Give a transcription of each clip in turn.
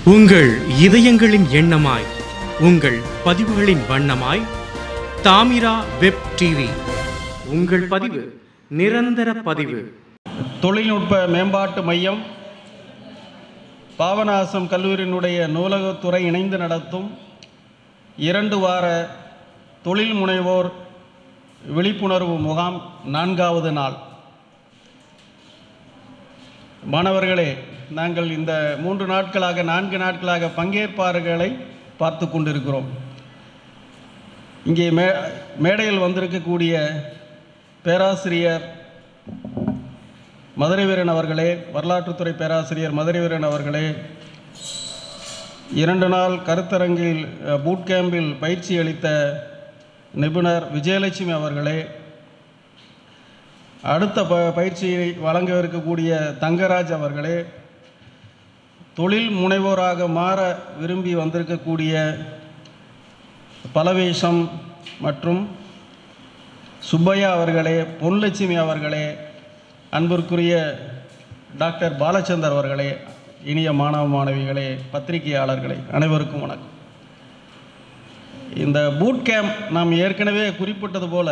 உங்கள் இதயங்களின் எண்ணமாய் உங்கள் பதிவுகளின் வண்ணமாய் தாமிரா வெப் டிவி உங்கள் பதிவு நிரந்தர பதிவு தொழில்நுட்ப மேம்பாட்டு மையம் பாபநாசம் கல்லூரியினுடைய நூலகத்துறை இணைந்து நடத்தும் இரண்டு வார தொழில் முனைவோர் விழிப்புணர்வு முகாம் நான்காவது நாள் மாணவர்களே நாங்கள் இந்த மூன்று நாட்களாக நான்கு நாட்களாக பங்கேற்பாளர்களை பார்த்து கொண்டிருக்கிறோம் இங்கே மே மேடையில் வந்திருக்கக்கூடிய பேராசிரியர் மதுரை வீரன் அவர்களே வரலாற்றுத்துறை பேராசிரியர் மதுரை வீரன் அவர்களே இரண்டு நாள் கருத்தரங்கில் அஹ், பூட் கேம்பில் பயிற்சி அளித்த நிபுணர் விஜயலட்சுமி அவர்களே அடுத்த ப பயிற்சியை வழங்க இருக்கக்கூடிய தங்கராஜ் அவர்களே தொழில் முனைவோராக மாற விரும்பி வந்திருக்கக்கூடிய பலவேஷம் மற்றும் சுப்பையா அவர்களே பொன்லட்சுமி அவர்களே அன்பிற்குரிய டாக்டர் பாலச்சந்தர் அவர்களே இனிய மாணவ மாணவிகளே பத்திரிகையாளர்களே அனைவருக்கும் வணக்கம் இந்த பூட் கேம்ப் நாம் ஏற்கனவே குறிப்பிட்டது போல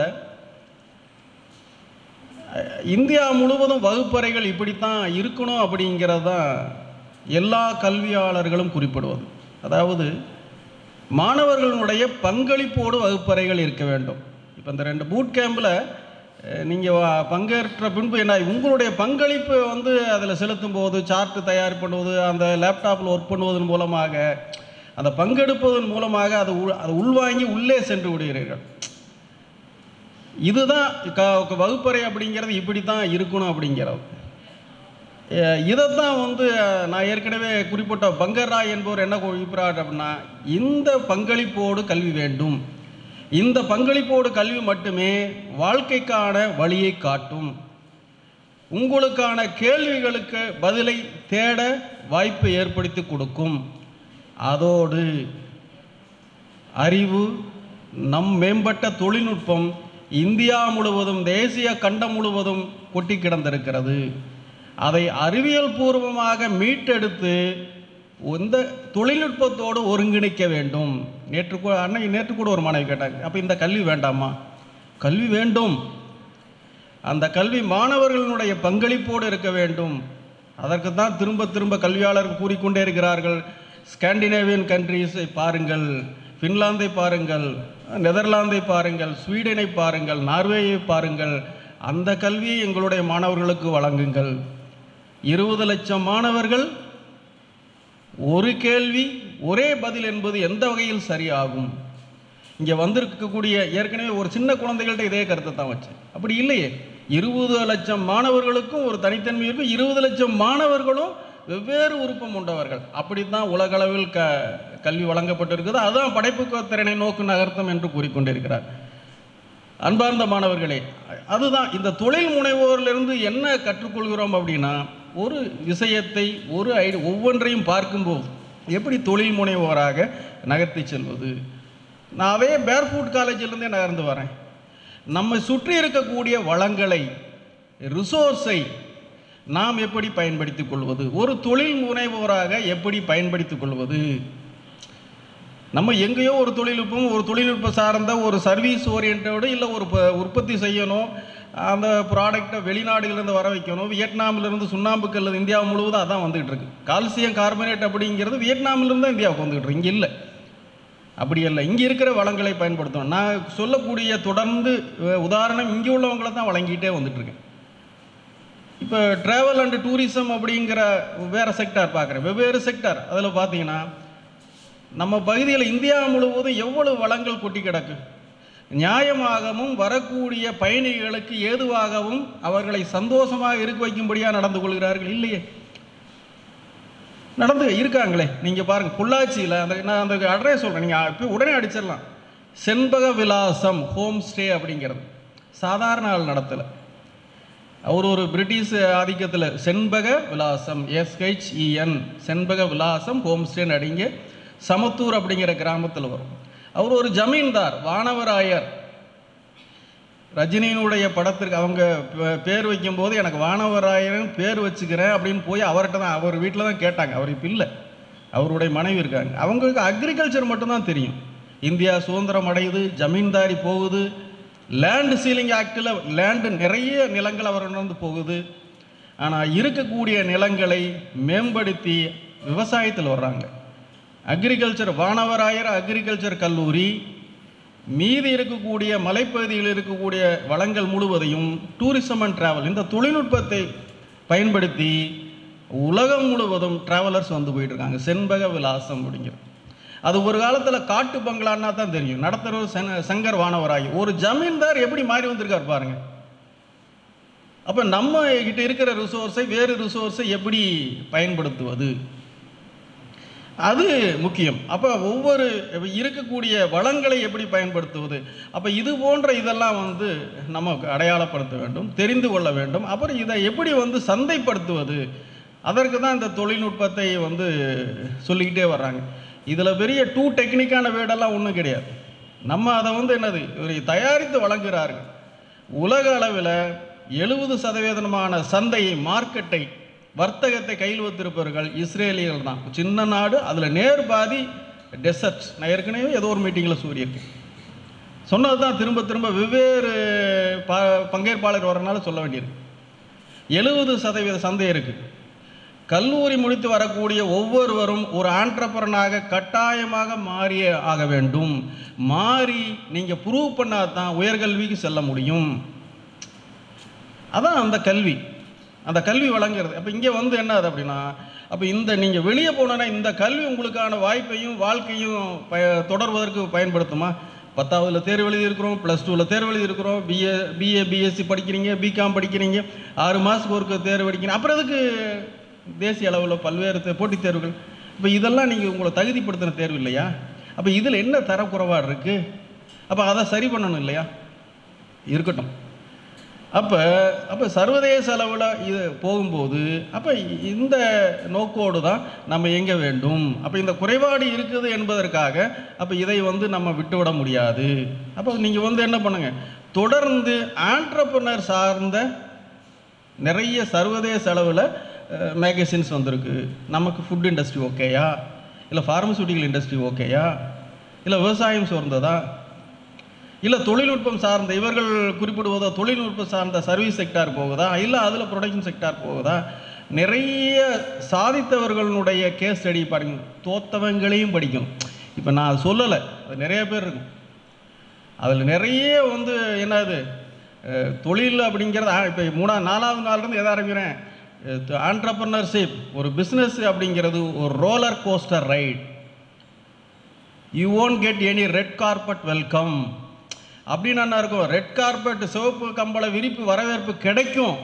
அஹ், இந்தியா முழுவதும் வகுப்பறைகள் இப்படித்தான் இருக்கணும் அப்படிங்கிறது தான் எல்லா கல்வியாளர்களும் குறிப்பிடுவது அதாவது மாணவர்களுடைய பங்களிப்போடு வகுப்பறைகள் இருக்க வேண்டும் இப்போ இந்த ரெண்டு பூட் கேம்பில் நீங்கள் பங்கேற்ற பின்பு என்ன உங்களுடைய பங்களிப்பு வந்து அதில் செலுத்தும் போது சார்ட்டு தயார் பண்ணுவது அந்த லேப்டாப்பில் ஒர்க் பண்ணுவதன் மூலமாக அந்த பங்கெடுப்பதன் மூலமாக அது உள் அது உள்வாங்கி உள்ளே சென்று விடுகிறீர்கள் இதுதான் க வகுப்பறை அப்படிங்கிறது இப்படி தான் இருக்கணும் அப்படிங்கிறது அஹ் இதைத்தான் வந்து அஹ், நான் ஏற்கனவே குறிப்பிட்ட பங்கர்ராய் என்பவர் என்ன குறிப்பிட்டார் அப்படின்னா இந்த பங்களிப்போடு கல்வி வேண்டும் இந்த பங்களிப்போடு கல்வி மட்டுமே வாழ்க்கைக்கான வழியை காட்டும் உங்களுக்கான கேள்விகளுக்கு பதிலை தேட வாய்ப்பை ஏற்படுத்தி கொடுக்கும் அதோடு அறிவு நம் மேம்பட்ட தொழில்நுட்பம் இந்தியா முழுவதும் தேசிய கண்டம் முழுவதும் கொட்டி கிடந்திருக்கிறது அதை அறிவியல் பூர்வமாக மீட்டெடுத்து இந்த தொழில்நுட்பத்தோடு ஒருங்கிணைக்க வேண்டும் நேற்று கூட அன்னைக்கு நேற்று கூட ஒரு மாணவி கேட்டாங்க அப்போ இந்த கல்வி வேண்டாமா கல்வி வேண்டும் அந்த கல்வி மாணவர்களுடைய பங்களிப்போடு இருக்க வேண்டும் அதற்கு தான் திரும்ப திரும்ப கல்வியாளர்கள் கூறிக்கொண்டே இருக்கிறார்கள் ஸ்காண்டினேவியன் கண்ட்ரீஸை பாருங்கள் ஃபின்லாந்தை பாருங்கள் நெதர்லாந்தை பாருங்கள் ஸ்வீடனை பாருங்கள் நார்வேயை பாருங்கள் அந்த கல்வியை எங்களுடைய மாணவர்களுக்கு வழங்குங்கள் இருபது லட்சம் மாணவர்கள் ஒரு கேள்வி ஒரே பதில் என்பது எந்த வகையில் சரியாகும் இங்கே வந்திருக்கக்கூடிய ஏற்கனவே ஒரு சின்ன குழந்தைகள்கிட்ட இதே கருத்தை தான் வச்சேன் அப்படி இல்லையே இருபது லட்சம் மாணவர்களுக்கும் ஒரு தனித்தன்மை இருக்கும் இருபது லட்சம் மாணவர்களும் வெவ்வேறு விருப்பம் உண்டவர்கள் அப்படித்தான் உலகளவில் க கல்வி வழங்கப்பட்டிருக்குது அதுதான் படைப்பு திறனை நோக்கு நகர்த்தம் என்று கூறிக்கொண்டிருக்கிறார் அன்பார்ந்த மாணவர்களே அதுதான் இந்த தொழில் முனைவோரிலிருந்து என்ன கற்றுக்கொள்கிறோம் அப்படின்னா ஒரு விஷயத்தை ஒரு ஐடி ஒவ்வொன்றையும் பார்க்கும்போது எப்படி தொழில் முனைவோராக நகர்த்தி செல்வது நான் அதே பேர்ஃபுட் காலேஜிலேருந்தே நகர்ந்து வரேன் நம்மை சுற்றி இருக்கக்கூடிய வளங்களை ரிசோர்ஸை நாம் எப்படி பயன்படுத்திக் கொள்வது ஒரு தொழில் முனைவோராக எப்படி பயன்படுத்திக் கொள்வது நம்ம எங்கேயோ ஒரு தொழில்நுட்பம் ஒரு தொழில்நுட்பம் சார்ந்த ஒரு சர்வீஸ் ஓரியன்டோடு இல்லை ஒரு ப- உற்பத்தி செய்யணும் அந்த ப்ராடக்டை வெளிநாடுகளிலிருந்து வர வைக்கணும் வியட்நாமிலிருந்து சுண்ணாம்புக்கல் இந்தியா முழுவதும் அதான் வந்துகிட்டு இருக்கு கால்சியம் கார்பனேட் அப்படிங்கிறது வியட்நாமிலிருந்து தான் இந்தியாவுக்கு வந்துகிட்டு இருக்கு இங்கே இல்லை அப்படி இல்லை இங்கே இருக்கிற வளங்களை பயன்படுத்தணும் நான் சொல்லக்கூடிய தொடர்ந்து அஹ், உதாரணம் இங்கே உள்ளவங்களை தான் வழங்கிட்டே வந்துட்டுருக்கேன் இப்போ ட்ராவல் அண்ட் டூரிசம் அப்படிங்கிற வேறு செக்டார் பார்க்குறேன் வெவ்வேறு செக்டார் அதில் பார்த்தீங்கன்னா நம்ம பகுதியில் இந்தியா முழுவதும் எவ்வளவு வளங்கள் கொட்டி கிடக்கு நியாயமாகவும் வரக்கூடிய பயணிகளுக்கு ஏதுவாகவும் அவர்களை சந்தோஷமாக இருக்க வைக்கும்படியாக நடந்து கொள்கிறார்கள் இல்லையே நடந்து இருக்காங்களே நீங்கள் பாருங்கள் பொள்ளாச்சியில் அந்த நான் அந்த அட்ரஸ் சொல்கிறேன் நீங்கள் இப்போ உடனே அடிச்சிடலாம் செண்பக விலாசம் ஹோம் ஸ்டே அப்படிங்கிறது சாதாரண ஆள் நடத்தலை அவர் ஒரு பிரிட்டிஷ் ஆதிக்கத்தில் செண்பக விலாசம் எஸ்ஹெச்இஎன் செண்பக விலாசம் ஹோம் ஸ்டேன்னு அடிங்க சமத்தூர் அப்படிங்கிற கிராமத்தில் வரும் அவர் ஒரு ஜமீன்தார் வானவராயர் ரஜினியினுடைய படத்திற்கு அவங்க பே- பேர் வைக்கும்போது எனக்கு வானவராயன் பேர் வச்சுக்கிறேன் அப்படின்னு போய் அவர்கிட்ட தான் அவர் வீட்டில் தான் கேட்டாங்க அவர் இப்போ இல்லை அவருடைய மனைவி இருக்காங்க அவங்களுக்கு அக்ரிகல்ச்சர் மட்டும்தான் தெரியும் இந்தியா சுதந்திரம் அடையுது ஜமீன்தாரி போகுது லேண்டு சீலிங் ஆக்டில் லேண்டு நிறைய நிலங்கள் அவரிடந்து போகுது ஆனால் இருக்கக்கூடிய நிலங்களை மேம்படுத்தி விவசாயத்தில் வர்றாங்க அக்ரிகல்ச்சர் வானவராயர் அக்ரிகல்ச்சர் கல்லூரி மீதி இருக்கக்கூடிய மலைப்பகுதியில் இருக்கக்கூடிய வளங்கள் முழுவதையும் டூரிசம் அண்ட் டிராவல் இந்த தொழில்நுட்பத்தை பயன்படுத்தி உலகம் முழுவதும் டிராவலர்ஸ் வந்து போயிட்டு இருக்காங்க செண்பக விலாசம் அப்படிங்கிறது அது ஒரு காலத்தில் காட்டு பங்களான்னா தான் தெரியும் நடத்துறவர் சென சங்கர் வானவராகி ஒரு ஜமீன்தார் எப்படி மாறி வந்திருக்கார் பாருங்க அப்போ நம்ம கிட்ட இருக்கிற ரிசோர்ஸை வேறு ரிசோர்ஸை எப்படி பயன்படுத்துவது அது முக்கியம் அப்போ ஒவ்வொரு இருக்கக்கூடிய வளங்களை எப்படி பயன்படுத்துவது அப்போ இது போன்ற இதெல்லாம் வந்து நம்ம அடையாளப்படுத்த வேண்டும் தெரிந்து கொள்ள வேண்டும் அப்புறம் இதை எப்படி வந்து சந்தைப்படுத்துவது அதற்கு தான் இந்த தொழில்நுட்பத்தை வந்து சொல்லிக்கிட்டே வர்றாங்க இதில் பெரிய டூ டெக்னிக்கான வேர்டெல்லாம் ஒன்றும் கிடையாது நம்ம அதை வந்து என்னது இவர் தயாரித்து வழங்குகிறார்கள் உலக அளவில் எழுபது சதவீதமான சந்தையை மார்க்கெட்டை வர்த்தகத்தை கையில் வைத்திருப்பவர்கள் இஸ்ரேலியர்கள் தான் சின்ன நாடு அதில் நேர் பாதி டெசர்ட்ஸ் நான் ஏற்கனவே ஏதோ ஒரு மீட்டிங்கில் சொல்லியிருக்கேன் சொன்னது தான் திரும்ப திரும்ப வெவ்வேறு ப பங்கேற்பாளர் வரனால சொல்ல வேண்டியது எழுபது சதவீத சந்தை இருக்குது கல்லூரி முடித்து வரக்கூடிய ஒவ்வொருவரும் ஒரு ஆண்டர்பரனாக கட்டாயமாக மாறியே ஆக வேண்டும் மாறி நீங்கள் ப்ரூவ் பண்ணால் தான் உயர்கல்விக்கு செல்ல முடியும் அதான் அந்த கல்வி அந்த கல்வி வழங்குறது அப்போ இங்கே வந்து என்னது அப்படின்னா அப்போ இந்த நீங்கள் வெளியே போனோன்னா இந்த கல்வி உங்களுக்கான வாய்ப்பையும் வாழ்க்கையும் ப தொடர்வதற்கு பயன்படுத்துமா பத்தாவதுல தேர்வு எழுதியிருக்கிறோம் ப்ளஸ் டூவில் தேர்வு எழுதியிருக்கிறோம் பிஏ பிஏ பிஎஸ்சி படிக்கிறீங்க பிகாம் படிக்கிறீங்க ஆறு மாதத்துக்கு ஒருக்க தேர்வு படிக்கிறீங்க அப்புறம் எதுக்கு தேசிய அளவில் பல்வேறு தே- போட்டித் தேர்வுகள் இப்போ இதெல்லாம் நீங்கள் உங்களை தகுதிப்படுத்தின தேர்வு இல்லையா அப்போ இதில் என்ன தரக்குறைபாடு இருக்குது அப்போ அதை சரி பண்ணணும் இல்லையா இருக்கட்டும் அப்போ அப்போ சர்வதேச அளவில் இது போகும்போது அப்போ இந்த நோக்கோடு தான் நம்ம இயங்க வேண்டும் அப்போ இந்த குறைபாடு இருக்குது என்பதற்காக அப்போ இதை வந்து நம்ம விட்டுவிட முடியாது அப்போ நீங்கள் வந்து என்ன பண்ணுங்க தொடர்ந்து ஆண்டர்பனர் சார்ந்த நிறைய சர்வதேச அளவில் மேகசின்ஸ் வந்திருக்கு நமக்கு ஃபுட் இண்டஸ்ட்ரி ஓகேயா இல்லை ஃபார்மசூட்டிக்கல் இண்டஸ்ட்ரி ஓகேயா இல்லை விவசாயம் சார்ந்ததா இல்லை தொழில்நுட்பம் சார்ந்த இவர்கள் குறிப்பிடுவதோ தொழில்நுட்பம் சார்ந்த சர்வீஸ் செக்டார் போகுதா இல்லை அதில் ப்ரொடக்ஷன் செக்டார் போகுதா நிறைய சாதித்தவர்களுடைய கேஸ் ஸ்டடி பாருங்க தோத்தவங்களையும் படிக்கணும் இப்போ நான் அது சொல்லலை அது நிறைய பேர் இருக்கும் அதில் நிறைய வந்து என்னது அஹ், தொழில் அப்படிங்கிறது இப்போ மூணா நாலாவது நாள்லேருந்து எதை ஆரம்பிக்கிறேன் ஆண்டர்பனர்ஷிப் ஒரு பிஸ்னஸ் அப்படிங்கிறது ஒரு roller coaster ride you won't get any red carpet welcome அப்படின்னு என்ன இருக்கும் ரெட் கார்பெட் சிவப்பு கம்பள விரிப்பு வரவேற்பு கிடைக்கும்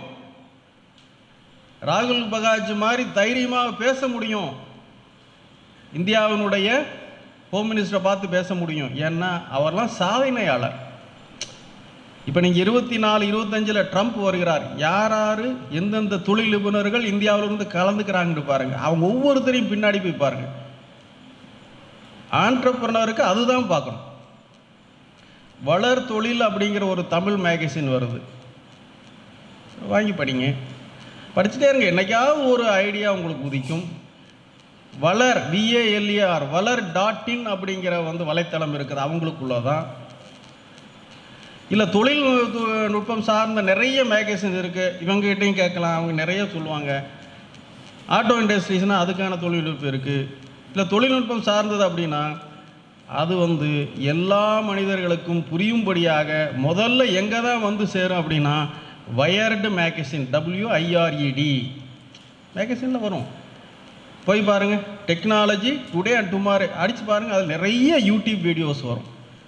ராகுல் பகாஜ் மாதிரி தைரியமாக பேச முடியும் இந்தியாவினுடைய ஹோம் மினிஸ்டரை பார்த்து பேச முடியும் ஏன்னா அவர்லாம் சாதனையாளர் இப்போ நீங்கள் இருபத்தி நாலு இருபத்தஞ்சில் ட்ரம்ப் வருகிறார் யார் யார் எந்தெந்த தொழில் நிபுணர்கள் இந்தியாவிலிருந்து கலந்துக்கிறாங்கன்னு பாருங்க அவங்க ஒவ்வொருத்தரையும் பின்னாடி போய் பாருங்க ஆண்டர்பிரனருக்கு அதுதான் பார்க்கணும் வளர் தொழில் அப்படிங்கிற ஒரு தமிழ் மேகசின் வருது வாங்கி படிங்க படிச்சுட்டே இருங்க என்னைக்காவது ஒரு ஐடியா உங்களுக்கு உதிக்கும் வளர் விஏஎல்ஏஆர் வளர் டாட் இன் அப்படிங்கிற வந்து வலைத்தளம் இருக்குது அவங்களுக்குள்ளதான் இல்லை தொழில் நு- நுட்பம் சார்ந்த நிறைய மேகசின் இருக்குது இவங்ககிட்டையும் கேட்கலாம் அவங்க நிறைய சொல்லுவாங்க ஆட்டோ இண்டஸ்ட்ரீஸ்னால் அதுக்கான தொழில்நுட்பம் இருக்குது இல்லை தொழில்நுட்பம் சார்ந்தது அப்படின்னா அது வந்து எல்லா மனிதர்களுக்கும் புரியும்படியாக முதல்ல எங்கே தான் வந்து சேரும் அப்படின்னா வயர்டு மேகசின் டபிள்யூஐஆர்இடி மேகசினில் வரும் போய் பாருங்கள் டெக்னாலஜி டுடே அண்ட் டுமாரோ அடித்து பாருங்கள் அதில் நிறைய யூடியூப் வீடியோஸ் வரும்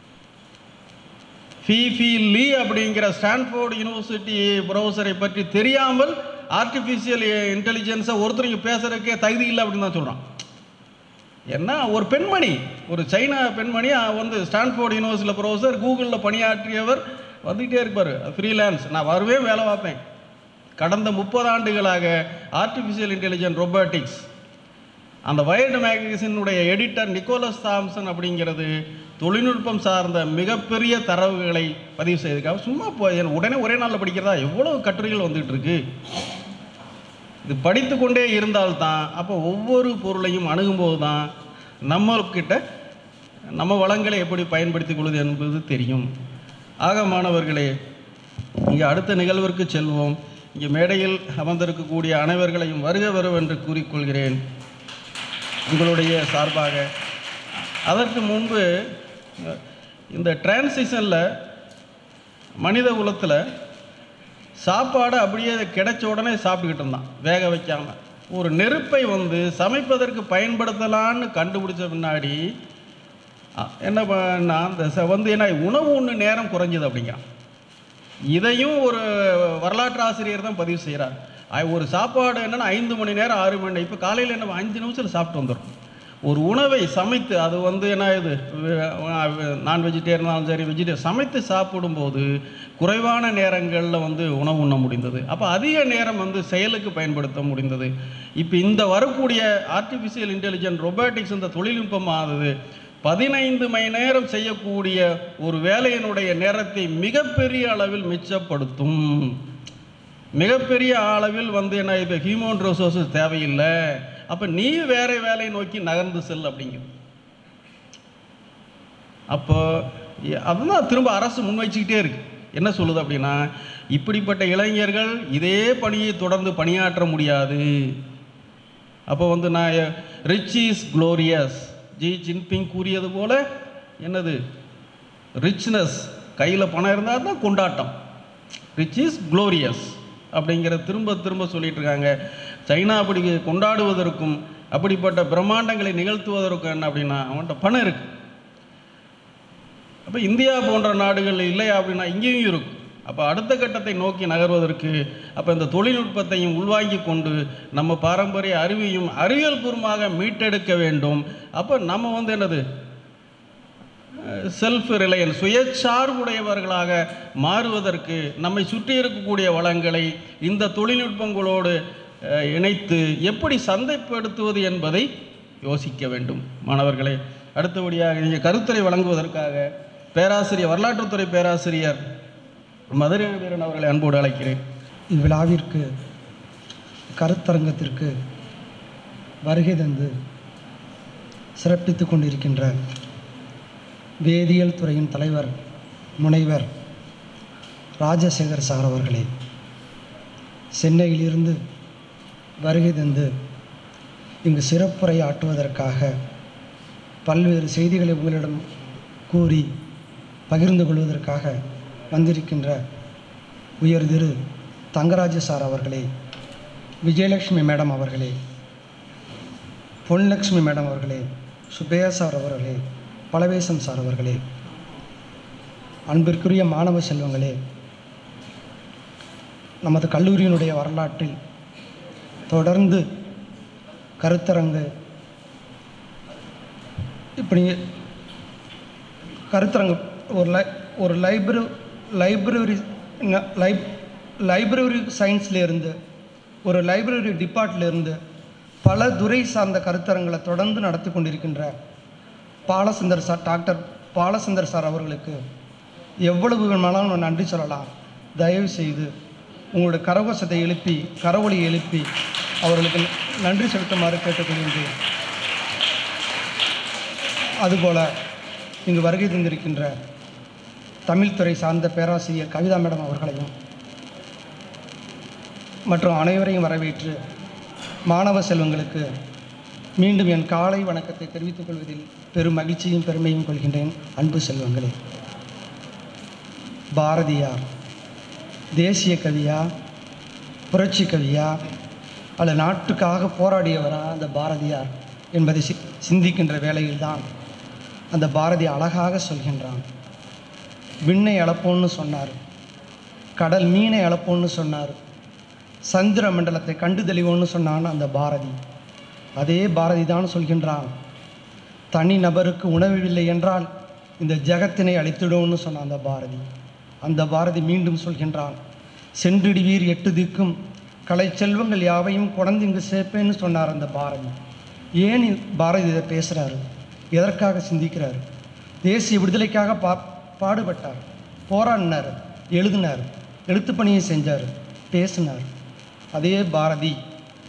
ஃபிஃபி லீ அப்படிங்கிற ஸ்டான்ஃபோர்டு யூனிவர்சிட்டி ப்ரொஃபஸரை பற்றி தெரியாமல் ஆர்டிஃபிஷியல் இன்டெலிஜென்ஸை ஒருத்தர் இங்கே பேசுறதுக்கே தகுதி இல்லை அப்படின்னு தான் சொல்கிறான் என்ன ஒரு பெண்மணி ஒரு சைனா பெண்மணி அவ வந்து ஸ்டான்ஃபோர்டு யூனிவர்சிட்டியில் ப்ரொஃபஸர் கூகுளில் பணியாற்றியவர் வந்துகிட்டே இருப்பார் ஃப்ரீலான்ஸ் நான் வருவேன் வேலை பார்ப்பேன் கடந்த முப்பது ஆண்டுகளாக ஆர்டிஃபிஷியல் இன்டெலிஜென்ட் ரொபாட்டிக்ஸ் அந்த வயர்டு மேகசினுடைய எடிட்டர் நிக்கோலஸ் தாம்சன் அப்படிங்கிறது தொழில்நுட்பம் சார்ந்த மிகப்பெரிய தரவுகளை பதிவு செய்திருக்காங்க சும்மா போய் உடனே ஒரே நாளில் படிக்கிறதா எவ்வளோ கட்டுரைகள் வந்துகிட்டு இருக்கு இது படித்து கொண்டே இருந்தால்தான் அப்போ ஒவ்வொரு பொருளையும் அணுகும்போது தான் நம்மக்கிட்ட நம்ம வளங்களை எப்படி பயன்படுத்திக் கொள்வது என்பது தெரியும் ஆக மாணவர்களே இங்கே அடுத்த நிகழ்விற்கு செல்வோம் இங்கே மேடையில் அமர்ந்திருக்கக்கூடிய அனைவர்களையும் வருக வருவென்று கூறிக்கொள்கிறேன் உங்களுடைய சார்பாக அதற்கு முன்பு அஹ், இந்த டிரான்சிஷனில் மனித குலத்தில் சாப்பாடு அப்படியே கிடைச்ச உடனே சாப்பிட்டுக்கிட்டு இருந்தான் வேக வைக்காமல் ஒரு நெருப்பை வந்து சமைப்பதற்கு பயன்படுத்தலான்னு கண்டுபிடிச்ச பின்னாடி அ, என்ன பண்ணா அந்த ச- வந்து என்ன உணவு ஒன்று நேரம் குறைஞ்சது அப்படிங்கிறான் இதையும் ஒரு வரலாற்று ஆசிரியர் தான் பதிவு செய்கிறார் ஐ- ஒரு சாப்பாடு என்னன்னா ஐந்து மணி நேரம் ஆறு மணி நேரம் இப்போ காலையில் என்ன அஞ்சு நிமிஷத்தில் சாப்பிட்டு வந்துடும் ஒரு உணவை சமைத்து அது வந்து என்ன இது நான் வெஜிடேரியனாலும் சரி வெஜிடேரியன் சமைத்து சாப்பிடும்போது குறைவான நேரங்களில் வந்து உணவு உண்ண முடிந்தது அப்போ அதிக நேரம் வந்து செயலுக்கு பயன்படுத்த முடிந்தது இப்போ இந்த வரக்கூடிய ஆர்டிஃபிஷியல் இன்டெலிஜென்ட் ரொபாட்டிக்ஸ் இந்த தொழில்நுட்பமானது பதினைந்து மணி நேரம் செய்யக்கூடிய ஒரு வேலையினுடைய நேரத்தை மிகப்பெரிய அளவில் மிச்சப்படுத்தும் மிகப்பெரிய அளவில் வந்து என்ன இப்போ ஹியூமன் ரிசோர்ஸஸ் தேவையில்லை அப்போ நீ வேற வேலையை நோக்கி நகர்ந்து செல் அப்படிங்குது அப்போ எ- அதுதான் திரும்ப அரசு முன்வைச்சிக்கிட்டே இருக்கு என்ன சொல்லுது அப்படின்னா இப்படிப்பட்ட இளைஞர்கள் இதே பணியை தொடர்ந்து பணியாற்ற முடியாது அப்போ வந்து நான் rich is glorious Xi Jinping கூறியது போல என்னது ரிச்னஸ் கையில் பணம் இருந்தால் தான் கொண்டாட்டம் ரிச் இஸ் க்ளோரியஸ் அப்படிங்கிற திரும்ப திரும்ப சொல்லிட்டு இருக்காங்க சைனா அப்படி கொண்டாடுவதற்கும் அப்படிப்பட்ட பிரம்மாண்டங்களை நிகழ்த்துவதற்கும் என்ன அப்படின்னா அவன்கிட்ட பணம் இருக்கு அப்போ இந்தியா போன்ற நாடுகள் இல்லையா அப்படின்னா இங்கேயும் இருக்கும் அப்போ அடுத்த கட்டத்தை நோக்கி நகர்வதற்கு அப்போ இந்த தொழில்நுட்பத்தையும் உள்வாங்கி கொண்டு நம்ம பாரம்பரிய அறிவையும் அறிவியல் பூர்வமாக மீட்டெடுக்க வேண்டும் அப்போ நம்ம வந்து என்னது செல்ஃப் ரிலையன்ஸ் சுயச்சார்புடையவர்களாக மாறுவதற்கு நம்மை சுற்றி இருக்கக்கூடிய வளங்களை இந்த தொழில்நுட்பங்களோடு அஹ், இணைத்து எப்படி சந்தைப்படுத்துவது என்பதை யோசிக்க வேண்டும் மாணவர்களே அடுத்தபடியாக இங்கே கருத்துரை வழங்குவதற்காக பேராசிரியர் வரலாற்றுத்துறை பேராசிரியர் மதுரை வீரன் அவர்களை அன்போடு அழைக்கிறேன் இவ்விழாவிற்கு கருத்தரங்கத்திற்கு வருகை தந்து சிறப்பித்துக் கொண்டிருக்கின்ற வேதியியல் துறையின் தலைவர் முனைவர் ராஜசேகர் சார் அவர்களே சென்னையிலிருந்து வருகை தந்து இங்கு சிறப்புரை ஆற்றுவதற்காக பல்வேறு செய்திகளை உங்களிடம் கூறி பகிர்ந்து கொள்வதற்காக வந்திருக்கின்ற உயர் திரு தங்கராஜ சார் அவர்களே விஜயலட்சுமி மேடம் அவர்களே பொன்லக்ஷ்மி மேடம் அவர்களே சுபேயா சார் அவர்களே பலவேசம் சார் அவர்களே அன்பிற்குரிய மாணவ செல்வங்களே நமது கல்லூரியினுடைய வரலாற்றில் தொடர்ந்து கருத்தரங்கு இப்படி கருத்தரங்கு ஒரு லை ஒரு லைப்ரரி லைப்ரரி லைப் லைப்ரரி சயின்ஸ்லேருந்து ஒரு லைப்ரரி டிபார்ட்லேருந்து பல துறை சார்ந்த கருத்தரங்களை தொடர்ந்து நடத்தி கொண்டிருக்கின்ற Balasundar sir doctor Balasundar sir அவர்களுக்கு எவ்வளவு வேணுமானாலும் நான் நன்றி சொல்லலாம் தயவு செய்து உங்களுடைய கரகோஷத்தை எழுப்பி கரவொலி எழுப்பி அவர்களுக்கு நன்றி செலுத்துமாறு கேட்டுக்கொள்கின்றேன் அதுபோல் இங்கு வருகை தந்திருக்கின்ற தமிழ்துறை சார்ந்த பேராசிரியர் கவிதா மேடம் அவர்களையும் மற்றும் அனைவரையும் வரவேற்று மாணவ செல்வங்களுக்கு மீண்டும் என் காலை வணக்கத்தை தெரிவித்துக் கொள்வதில் பெரும் மகிழ்ச்சியும் பெருமையும் கொள்கின்றேன் அன்பு செல்வங்களே பாரதியார் தேசிய கவியா புரட்சி கவியா அல்ல நாட்டுக்காக போராடியவரா அந்த பாரதியார் என்பதை சி சிந்திக்கின்ற வேளையில்தான் அந்த பாரதி அழகாக சொல்கின்றான் விண்ணை அளப்போன்னு சொன்னார் கடல் மீனை அளப்போன்னு சொன்னார் சந்திர மண்டலத்தை கண்டு தெளிவோன்னு சொன்னான் அந்த பாரதி அதே பாரதி தான் சொல்கின்றான் தனி நபருக்கு உணவில்லை என்றால் இந்த ஜெகத்தினை அழித்திடும்னு சொன்ன அந்த பாரதி அந்த பாரதி மீண்டும் சொல்கின்றான் சென்றிடுவீர் எட்டு திக்கும் கலை செல்வங்கள் யாவையும் கொடந்து இங்கு சேர்ப்பேன்னு சொன்னார் அந்த பாரதி ஏன் இ- பாரதி இதை பேசுகிறாரு எதற்காக சிந்திக்கிறார் தேசிய விடுதலைக்காக பா பாடுபட்டார் போராடினார் எழுதினார் எழுத்துப் பணியை செஞ்சார் பேசினார் அதே பாரதி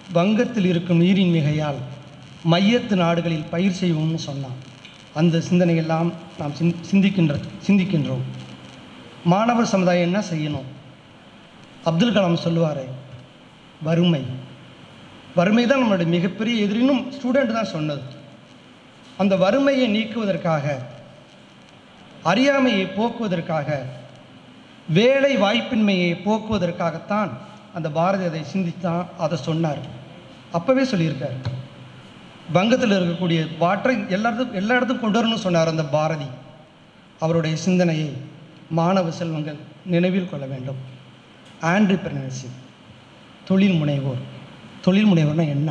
வங்கத்தில் இருக்கும் நீரின் மிகையால் மையத்து நாடுகளில் பயிர் செய்வோம்னு சொன்னான் அந்த சிந்தனையெல்லாம் நாம் சிந் சிந்திக்கின்ற சிந்திக்கின்றோம் மாணவர் சமுதாயம் என்ன செய்யணும் அப்துல் கலாம் சொல்லுவாரே வறுமை வறுமை தான் நம்மளுடைய மிகப்பெரிய எதிரினும் ஸ்டூடெண்ட் தான் சொன்னது அந்த வறுமையை நீக்குவதற்காக அறியாமையை போக்குவதற்காக வேலை வாய்ப்பின்மையை போக்குவதற்காகத்தான் அந்த பாரதி அதை சிந்தித்தான் அதை சொன்னார் அப்போவே சொல்லியிருக்கார் வங்கத்தில் இருக்கக்கூடிய வாற்றை எல்லா இடத்துக்கும் எல்லா இடத்துக்கும் கொண்டு வரணும்னு சொன்னார் அந்த பாரதி அவருடைய சிந்தனையை மாணவ செல்வங்கள் நினைவில் கொள்ள வேண்டும் ஆண்ட்ரிப்ரனர்ஷிப் தொழில் முனைவோர் தொழில் முனைவோர்னா என்ன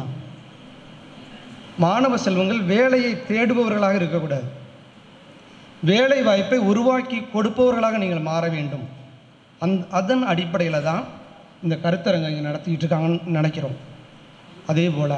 மாணவ செல்வங்கள் வேலையை தேடுபவர்களாக இருக்கக்கூடாது வேலை வாய்ப்பை உருவாக்கி கொடுப்பவர்களாக நீங்கள் மாற வேண்டும் அந் அதன் அடிப்படையில் தான் இந்த கருத்தரங்கை இங்கே நடத்திக்கிட்டு இருக்காங்கன்னு நினைக்கிறோம் அதே போல்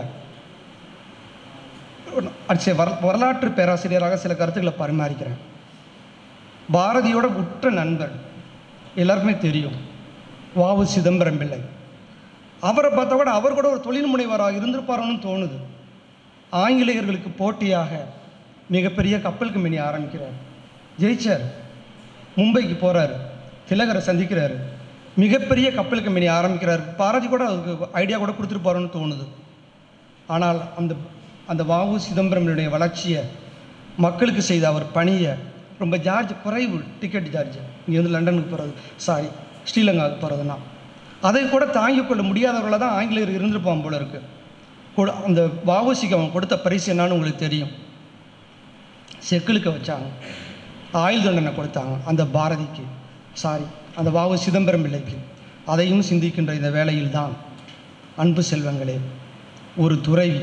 அச்சே வர வரலாற்று பேராசிரியராக சில கருத்துக்களை பரிமாறிக்கிறேன் பாரதியோட உற்ற நண்பர் எல்லாருக்குமே தெரியும் வாவு சிதம்பரம் பிள்ளை அவரை பார்த்தா கூட அவர் கூட ஒரு தொழில் முனைவராக இருந்திருப்பாரோன்னு தோணுது ஆங்கிலேயர்களுக்கு போட்டியாக மிகப்பெரிய கப்பல் கம்பெனி ஆரம்பிக்கிறார் ஜெயிச்சார் மும்பைக்கு போகிறாரு திலகரை சந்திக்கிறாரு மிகப்பெரிய கப்பல் கம்பெனி ஆரம்பிக்கிறார் பாரதி கூட அதுக்கு ஐடியா கூட கொடுத்துருப்பாரோன்னு தோணுது ஆனால் அந்த அந்த வாவு சிதம்பரனுடைய வளர்ச்சியை மக்களுக்கு செய்த அவர் பணியை ரொம்ப சார்ஜ் குறைவு டிக்கெட் சார்ஜ் இங்கேருந்து லண்டனுக்கு போகிறது சாரி ஸ்ரீலங்காவுக்கு போகிறதுனா அதை கூட தாங்கிக் கொள்ள முடியாதவர்களாக தான் ஆங்கிலேயர் இருந்திருப்பான் போல இருக்கு கொடு- அந்த வாவுசிக்கு அவன் கொடுத்த பரிசு என்னன்னு உங்களுக்கு தெரியும் செக்கிலுக்க வச்சாங்க ஆயுள் தண்டனை கொடுத்தாங்க அந்த பாரதிக்கு சாரி அந்த வாவு சிதம்பரம் பிள்ளைக்கு அதையும் சிந்திக்கின்ற இந்த வேளையில் தான் அன்பு செல்வங்களே ஒரு துறவி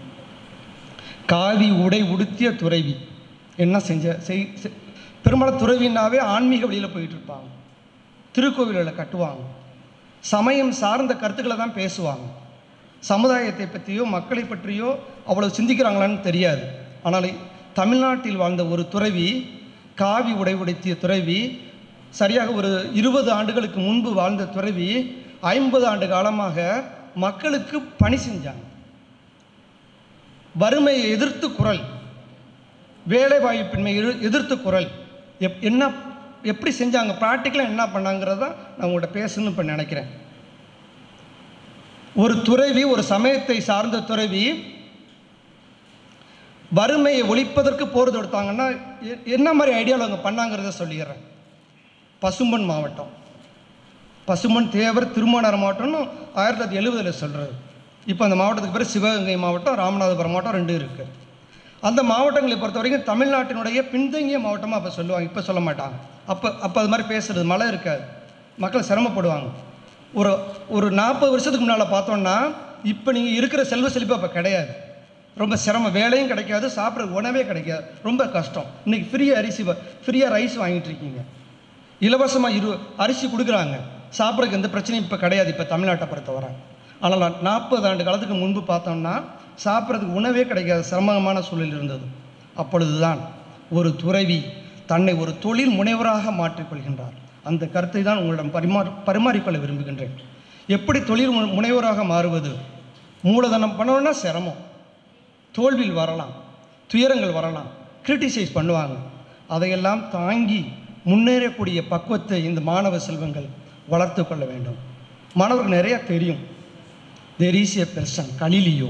காவி உடை உடுத்திய துறவி என்ன செஞ்ச செய் செ- பெரும்பாலும் துறவினாவே ஆன்மீக வழியில் போயிட்டு இருப்பாங்க திருக்கோவில்களை கட்டுவாங்க சமயம் சார்ந்த கருத்துக்களை தான் பேசுவாங்க சமுதாயத்தை பற்றியோ மக்களை பற்றியோ அவ்வளவு சிந்திக்கிறாங்களான்னு தெரியாது ஆனால் தமிழ்நாட்டில் வாழ்ந்த ஒரு துறவி காவி உடை உடுத்திய துறவி சரியாக ஒரு இருபது ஆண்டுகளுக்கு முன்பு வாழ்ந்த துறவி ஐம்பது ஆண்டு காலமாக மக்களுக்கு பணி செஞ்சாங்க வறுமையை எதிர்த்து குரல் வேலைவாய்ப்பின்மை எதிர்- எதிர்த்து குரல் எப் என்ன எப்படி செஞ்சாங்க ப்ராக்டிக்கலாக என்ன பண்ணாங்கிறத தான் நான் உங்கள்கிட்ட பேசணும்னு இப்போ நினைக்கிறேன் ஒரு துறவி ஒரு சமயத்தை சார்ந்த துறவி வறுமையை ஒழிப்பதற்கு போர் தொடுத்தாங்கன்னா எ- என்ன மாதிரி ஐடியாவில் அவங்க பண்ணாங்கிறத சொல்லிடுறேன் பசும்பன் மாவட்டம் பசும்பன் தேவர் திருமணர் மாவட்டம்னு ஆயிரத்தி தொள்ளாயிரத்தி எழுபதில் சொல்கிறது இப்போ அந்த மாவட்டத்துக்கு பேர் சிவகங்கை மாவட்டம் ராமநாதபுரம் மாவட்டம் ரெண்டு இருக்குது அந்த மாவட்டங்களை பொறுத்த வரைக்கும் தமிழ்நாட்டினுடைய பின்தங்கிய மாவட்டமாக அப்போ சொல்லுவாங்க இப்போ சொல்ல மாட்டாங்க அப்போ அப்போ அது மாதிரி பேசுறது மழை இருக்காது மக்கள் சிரமப்படுவாங்க ஒரு ஒரு நாற்பது வருஷத்துக்கு முன்னால் பார்த்தோன்னா இப்போ நீங்கள் இருக்கிற செல்வ செழிப்பு அப்போ கிடையாது ரொம்ப சிரமம் வேலையும் கிடைக்காது சாப்பிட்ற உணவே கிடைக்காது ரொம்ப கஷ்டம் இன்றைக்கி ஃப்ரீ அரிசி ஃப்ரீயாக ரைஸ் வாங்கிட்டு இருக்கீங்க இலவசமாக இரு அரிசி கொடுக்குறாங்க சாப்பிட்றதுக்கு எந்த பிரச்சனையும் இப்போ கிடையாது இப்போ தமிழ்நாட்டை பொறுத்தவரை ஆனால் நாற்பது ஆண்டு காலத்துக்கு முன்பு பார்த்தோம்னா சாப்பிட்றதுக்கு உணவே கிடைக்காத சிரமமான சூழல் இருந்தது அப்பொழுதுதான் ஒரு துறவி தன்னை ஒரு தொழில் முனைவராக மாற்றிக்கொள்கின்றார் அந்த கருத்தை தான் உங்களிடம் பரிமாறி பரிமாறிக்கொள்ள விரும்புகின்றேன் எப்படி தொழில் மு- முனைவராக மாறுவது மூலதனம் பண்ணணும்னா சிரமம் தோல்வியில் வரலாம் துயரங்கள் வரலாம் கிரிட்டிசைஸ் பண்ணுவாங்க அதையெல்லாம் தாங்கி முன்னேறக்கூடிய பக்குவத்தை இந்த மாணவ செல்வங்கள் வளர்த்து கொள்ள வேண்டும் மாணவர்கள் நிறைய தெரியும் there is a person Galileo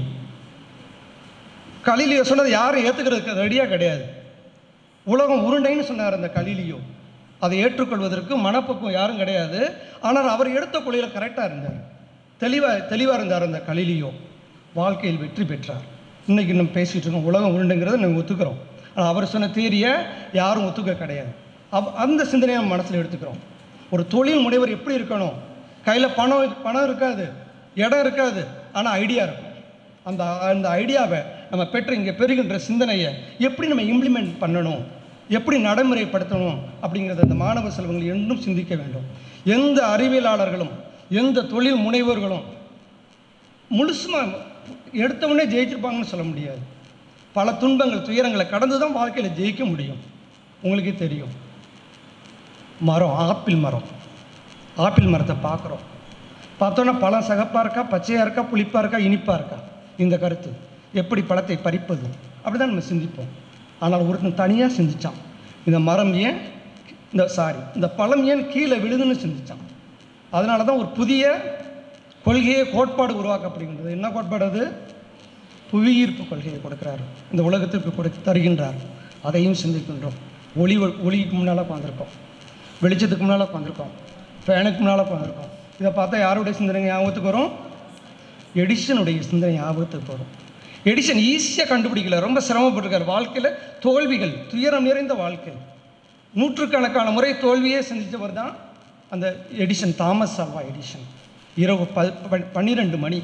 Galileo சொன்னது யாரும் ஏற்றுக்கிறதுக்கு ரெடியாக கிடையாது உலகம் உருண்டைன்னு சொன்னார் அந்த கலிலியோ அதை ஏற்றுக்கொள்வதற்கு மனப்பக்குவம் யாரும் கிடையாது ஆனால் அவர் எடுத்த கொள்கையில் கரெக்டாக இருந்தார் தெளிவாக தெளிவாக இருந்தார் அந்த கலிலியோ வாழ்க்கையில் வெற்றி பெற்றார் இன்னைக்கு இன்னும் பேசிகிட்டு இருக்கோம் உலகம் உருண்டைங்கிறத நாங்கள் ஒத்துக்கிறோம் ஆனால் அவர் சொன்ன தேரியை யாரும் ஒத்துக்க கிடையாது அவ் அந்த சிந்தனையை நம்ம மனசில் எடுத்துக்கிறோம் ஒரு தொழில் முனைவர் எப்படி இருக்கணும் கையில் பணம் பணம் இருக்காது இடம் இருக்காது ஆனால் ஐடியா இருக்கும் அந்த அந்த ஐடியாவை நம்ம பெற்ற இங்கே பெறுகின்ற சிந்தனையை எப்படி நம்ம இம்ப்ளிமெண்ட் பண்ணணும் எப்படி நடைமுறைப்படுத்தணும் அப்படிங்கிறத அந்த மாணவ செல்வங்கள் என்றும் சிந்திக்க வேண்டும் எந்த அறிவியலாளர்களும் எந்த தொழில் முனைவோர்களும் முழுசுமாக எடுத்தவொடனே ஜெயிச்சிருப்பாங்கன்னு சொல்ல முடியாது பல துன்பங்கள் துயரங்களை கடந்து தான் வாழ்க்கையில் ஜெயிக்க முடியும் உங்களுக்கே தெரியும் மரம் ஆப்பிள் மரம் ஆப்பிள் மரத்தை பார்க்குறோம் பார்த்தோன்னா பழம் சகப்பாக இருக்கா பச்சையாக இருக்கா புளிப்பாக இருக்கா இனிப்பாக இருக்கா இந்த கருத்து எப்படி பழத்தை பறிப்பது அப்படி தான் நம்ம சிந்திப்போம் ஆனால் ஒருத்தன் தனியாக சிந்திச்சான் இந்த மரம் ஏன் இந்த சாரி இந்த பழம் ஏன் கீழே விழுதுன்னு சிந்திச்சான் அதனால தான் ஒரு புதிய கொள்கையை கோட்பாடு உருவாக்கப்படுகின்றது என்ன கோட்பாடு அது புவியீர்ப்பு கொள்கையை கொடுக்கிறார் இந்த உலகத்திற்கு கொடு தருகின்றார் அதையும் சிந்திக்கின்றோம் ஒளி ஒளிக்கு முன்னால் உட்காந்துருக்கோம் வெளிச்சத்துக்கு முன்னால் உட்காந்துருக்கோம் ஃபேனுக்கு முன்னால் உட்காந்துருக்கோம் இதை பார்த்தா யாருடைய சிந்தனை ஞாபகத்துக்கு வரும் எடிசனுடைய சிந்தனை ஞாபகத்துக்கு வரும் எடிசன் ஈஸியாக கண்டுபிடிக்கல ரொம்ப சிரமப்பட்டிருக்கார் வாழ்க்கையில் தோல்விகள் துயரம் நிறைந்த வாழ்க்கை நூற்றுக்கணக்கான முறை தோல்வியே சந்தித்தவர் தான் அந்த எடிசன் தாமஸ் ஆல்வா எடிசன் இரவு ப ப- பன்னிரெண்டு மணி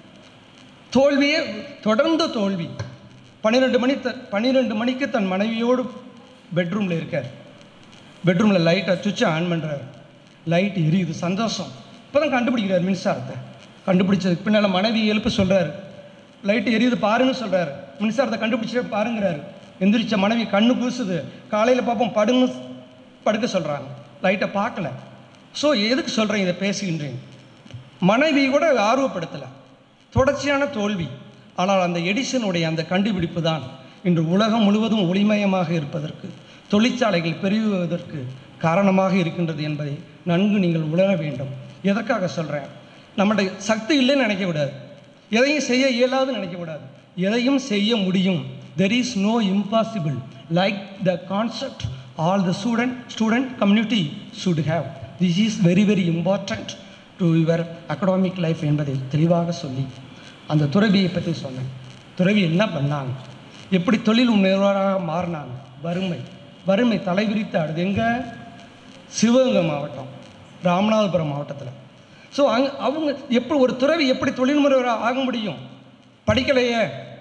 தோல்வியே தொடர்ந்து தோல்வி பன்னிரெண்டு மணி த பன்னிரெண்டு மணிக்கு தன் மனைவியோடு பெட்ரூமில் இருக்கார் பெட்ரூமில் லைட்டை சுவிட்சை ஆன் பண்ணுறாரு லைட் எரியுது சந்தோஷம் இப்போ தான் கண்டுபிடிக்கிறார் மின்சாரத்தை கண்டுபிடிச்சதுக்கு பின்னால் மனைவி எழுப்ப சொல்கிறாரு லைட் எரியுது பாருன்னு சொல்கிறாரு மின்சாரத்தை கண்டுபிடிச்சே பாருங்கிறாரு எந்திரிச்ச மனைவி கண்ணு கூசுது காலையில் பார்ப்போம் படுன்னு படுக்க சொல்கிறாங்க லைட்டை பார்க்கல ஸோ எதுக்கு சொல்கிறேன் இதை பேசுகின்றேன் மனைவி கூட ஆர்வப்படுத்தலை தொடர்ச்சியான தோல்வி ஆனால் அந்த எடிசனுடைய அந்த கண்டுபிடிப்பு தான் இன்று உலகம் முழுவதும் ஒளிமயமாக இருப்பதற்கு தொழிற்சாலைகள் பெருகுவதற்கு காரணமாக இருக்கின்றது என்பதை நன்கு நீங்கள் உணர வேண்டும் எதற்காக சொல்கிறேன் நம்முடைய சக்தி இல்லைன்னு நினைக்க விடாது எதையும் செய்ய இயலாதுன்னு நினைக்க விடாது எதையும் செய்ய முடியும் there is no impossible like the concept all the student student community should have this is very very important to your academic life என்பதை தெளிவாக சொல்லி அந்த துறவியை பற்றி சொன்னேன் துறவி என்ன பண்ணாங்க எப்படி தொழில் முனைவராக மாறினாங்க வறுமை வறுமை தலைவிரித்து ஆடுது எங்கே சிவகங்கை மாவட்டம் ராமநாதபுரம் மாவட்டத்தில் ஸோ அங் அவங்க எப்படி ஒரு துறவி எப்படி தொழில் முனைவராக ஆக முடியும் படிக்கலையே